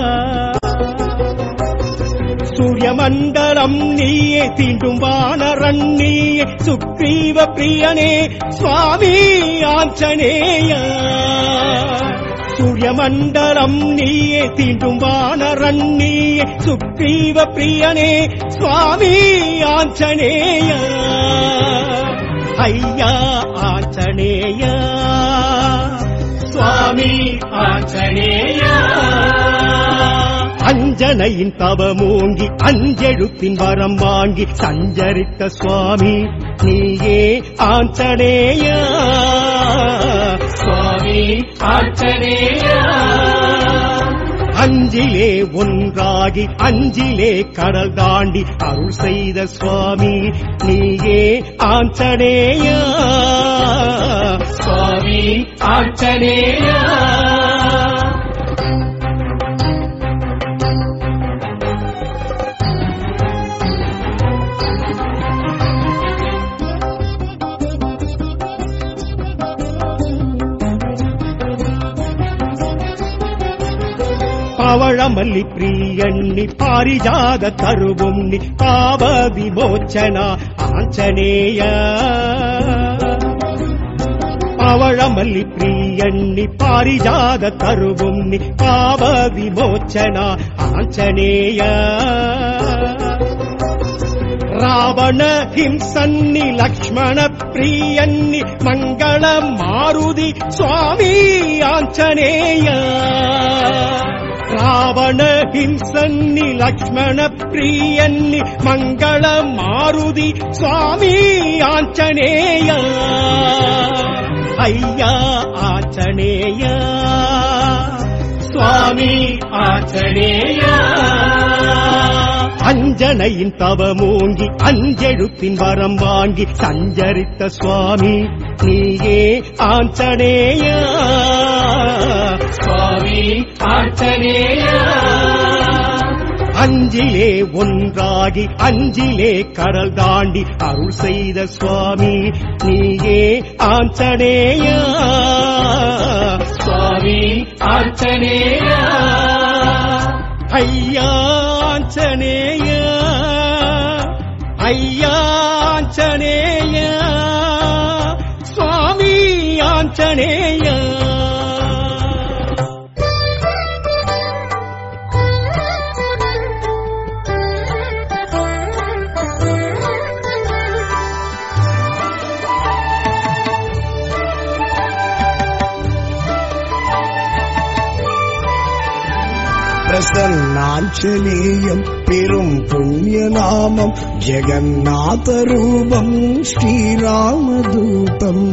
சூரியமண்டலம் நீயே தீண்டும் வானரன் நீயே சுக்ரீவ பிரியனே சுவாமி ஆஞ்சநேய சூரியமண்டலம் நீயே தீண்டும் வானரன் நீயே சுக்ரீவ பிரியனே சுவாமி ஆஞ்சநேய ஐயா ஆஞ்சநேய சுவாமி ஆஞ்சநேயா அஞ்சனையின் தவமூங்கி அஞ்செழுத்தின் வரம் வாங்கி சஞ்சரித்த சுவாமி நீயே ஆஞ்சநேய சுவாமி ஆஞ்சநேயா அஞ்சிலே ஒன்றாகி அஞ்சிலே கடல் தாண்டி அருள் செய்த சுவாமி நீயே ஆஞ்சநேய சுவாமி ஆஞ்சநேயா பவழமல்லி பிரியண்ணி பாரிஜாத தருவுண்ணி பாவ விமோச்சன ஆஞ்சநேய பவழமல்லி பிரியண்ணி பாரிஜாத தருவுண்ணி பாவ விமோச்சன ஆஞ்சநேய ರಾವಣ ಹಿಂಸನ್ನಿ ಲಕ್ಷ್ಮಣ ಪ್ರಿಯನ್ನಿ ಮಂಗಳ ಮಾರುದಿ ಸ್ವಾಮಿ ಆಂಜನೇಯ ರಾವಣ ಹಿಂಸನ್ನಿ ಲಕ್ಷ್ಮಣ ಪ್ರಿಯನ್ನಿ ಮಂಗಳ ಮಾರುದಿ ಸ್ವಾಮಿ ಆಂಜನೇಯ ಅಯ್ಯ ಆಂಜನೇಯ சுவாமி ஆஞ்சநேயா அஞ்சனையின் தவமூங்கி அஞ்செழுத்தின் வரம் வாங்கி சஞ்சரித்த சுவாமி நீயே ஆஞ்சநேய சுவாமி ஆஞ்சநேயா அஞ்சிலே ஒன்றாகி அஞ்சிலே கடல் தாண்டி அருள் செய்த சுவாமி நீயே ஆஞ்சநேய சுவாமி ஆஞ்சநேயா ஐயாஞ்சநேய ஐயாஞ்சநேய ஆஞ்சநேயா பிரசன்னாஞ்சலேயம் பெரும் புண்ணிய நாமம் ஜெகநாத ரூபம் ஸ்ரீராமதூதம்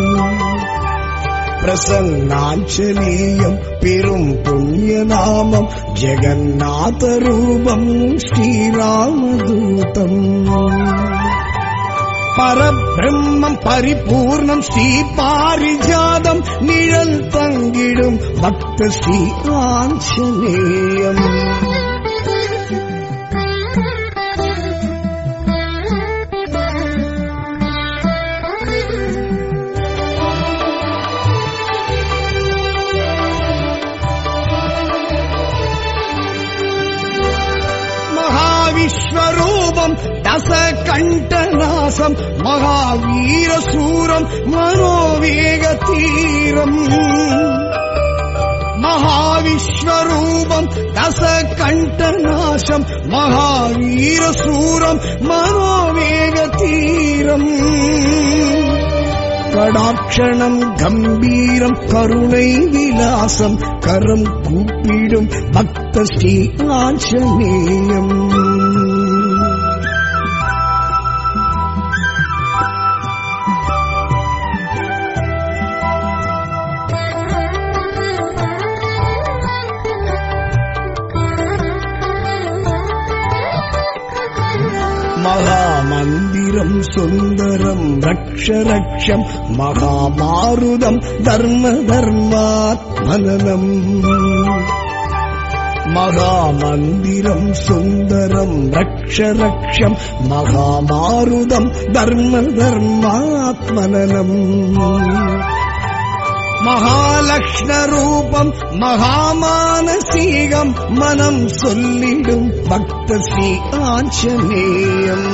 பிரசன்னாஞ்சலேயம் பெரும் புண்ணிய நாமம் ஜெகநாத ரூபம் ஸ்ரீராமதூதம் பரபிரம்மம் பரிபூர்ணம் ஸ்ரீ பாரிஜாதம் நிழல் தங்கிடும் பக்த ஸ்ரீ ஆஞ்சநேயம் மகாவிஸ்வரூபம் தசகண்டநாசம் மகாவீரசூரம் மனோவேக தீரம் மகாவிஸ்வரூபம் தசகண்டநாசம் மகாவீரசூரம் மனோவேக தீரம் கடாட்சணம் கம்பீரம் கருணை விலாசம் கரம் கூப்பிடும் பக்த ஸ்ரீ ஆஞ்சநேயம் மகாமந்திரம் சுந்தரம் ரக்ஷ ரக்ஷம் மகாமாருதம் தர்ம தர்மாத்மனம் மகாமந்திரம் சுந்தரம் ரக்ஷ ரக்ஷம் மகாமாருதம் தர்ம தர்மாத்மனம் மகாலக்ஷ்ண ரூபம் மகாமானசீகம் மனம் சொல்லிடும் பக்த ஸ்ரீ ஆஞ்சநேயம்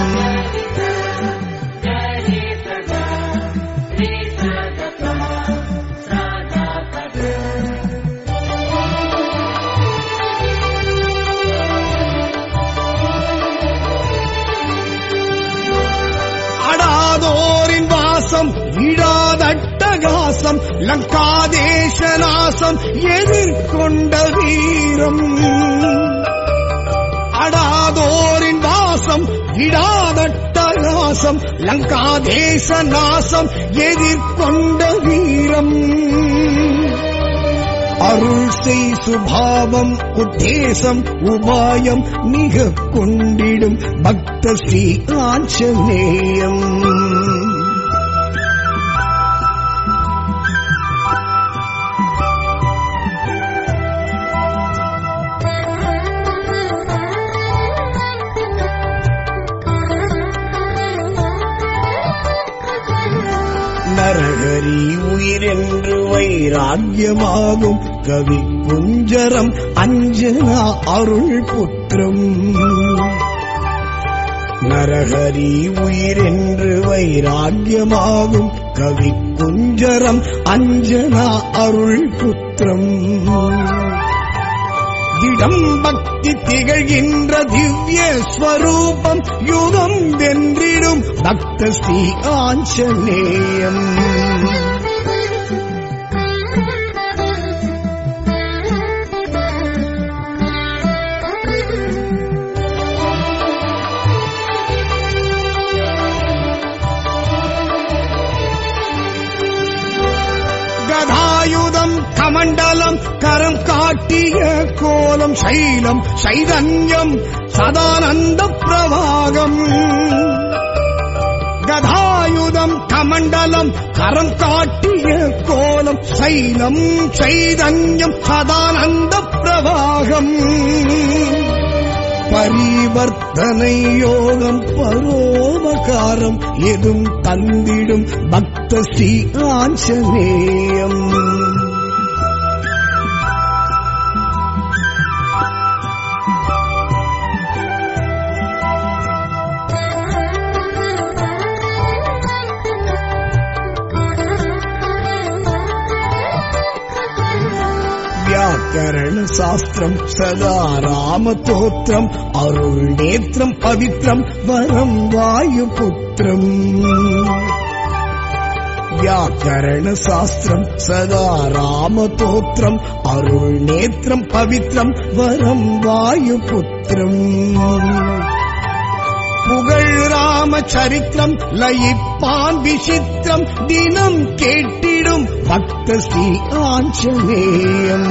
அடாதோரின் வாசம் விடாதட்டகாசம் லங்காதேசநாசம் எதிர்கொண்ட வீரம் அடாதோரின் வாசம் விடாதட்டகாசம் லங்காதேச நாசம் எதிர்கொண்ட வீரம் அருள் செய் சுபாவம் உத்தேசம் உபாயம் மிக கொண்டிடும் பக்த ஸ்ரீ ஆஞ்சநேயம் நரகரி உயிரென்று வைராக்கியமாகும் கவி குஞ்சரம் அஞ்சனா அருள் புத்திரம் நரஹரி உயிரென்று வைராக்கியமாகும் கவி குஞ்சரம் அஞ்சனா அருள் புத்திரம் திடம் பக்தி திகழ்கின்ற திவ்ய ஸ்வரூபம் யுகம் வென்றிடும் பக்த ஸ்ரீ ஆஞ்சநேயம் கதாயுதம் கமண்டலம் கரம் காட்டிய கோலம் சைலம் சைதன்யம் சதானந்த பிரவாகம் கதாயுதம் கமண்டலம் கரம் காட்டிய கோலம் சைலம் சைதன்யம் சதானந்த பிரவாகம் பரிவர்த்தனை யோகம் பரோபகாரம் எதும் தந்திடும் பக்த ஸ்ரீ ஆஞ்சநேயம் व्याकरण शास्त्रम् सदा रामतोत्रम् अरुणेत्रम् पवित्रम् वरम् वायुपुत्रम् व्याकरणशास्त्रम् सदा रामतोत्रम् अरुणेत्रम् पवित्रम् वरम् वायुपुत्रम् புகழ் ராமச்சரித்திரம் லயிப்பான் விசித்திரம் தினம் கேட்டிடும் பக்த ஸ்ரீ ஆஞ்சநேயம்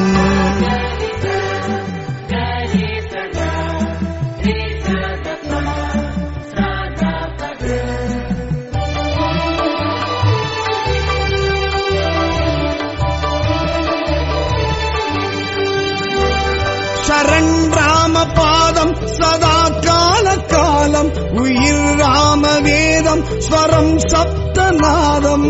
சரண் ராம பாதம் சதா கால காலம் உயிர் ராம வேதம் ஸ்வரம் சப்தநாதம்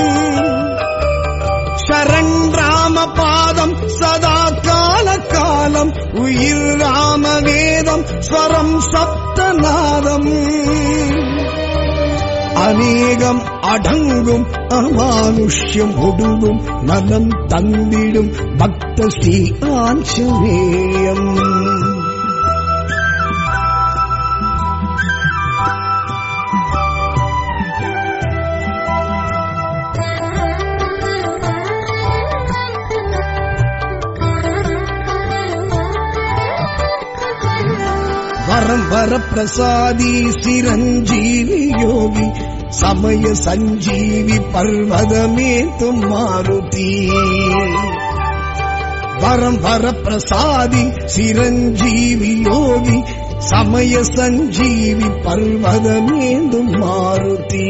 சரண் ராம பாதம் சதா கால காலம் உயிர் ராம வேதம் ஸ்வரம் சப்தநாதம் அநேகம் அடங்கும் அமானுஷ்யம் ஒடுங்கும் நலம் தந்திடும் பக்த ஸ்ரீ ஆஞ்சநேயம் வரம் வர பிரசாதி சிரஞ்சீவி யோகி சமய சஞ்சீவி பர்வதமே தும்மாருதி வரம் வர பிரசாதி சிரஞ்சீவி யோகி சமய சஞ்சீவி பர்வதமேந்தும் மாருதி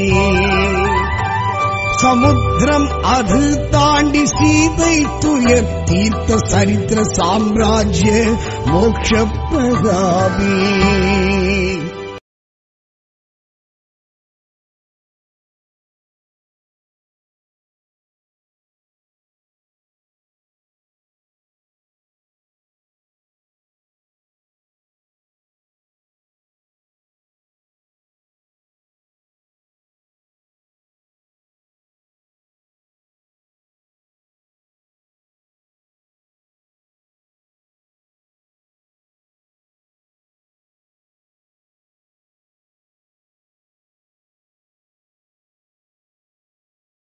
சமுத்திரம் அது தாண்டி சீதை துயர் தீர்த்த சரித்திர சாம்ராஜ்ய மோட்ச பிரதாபி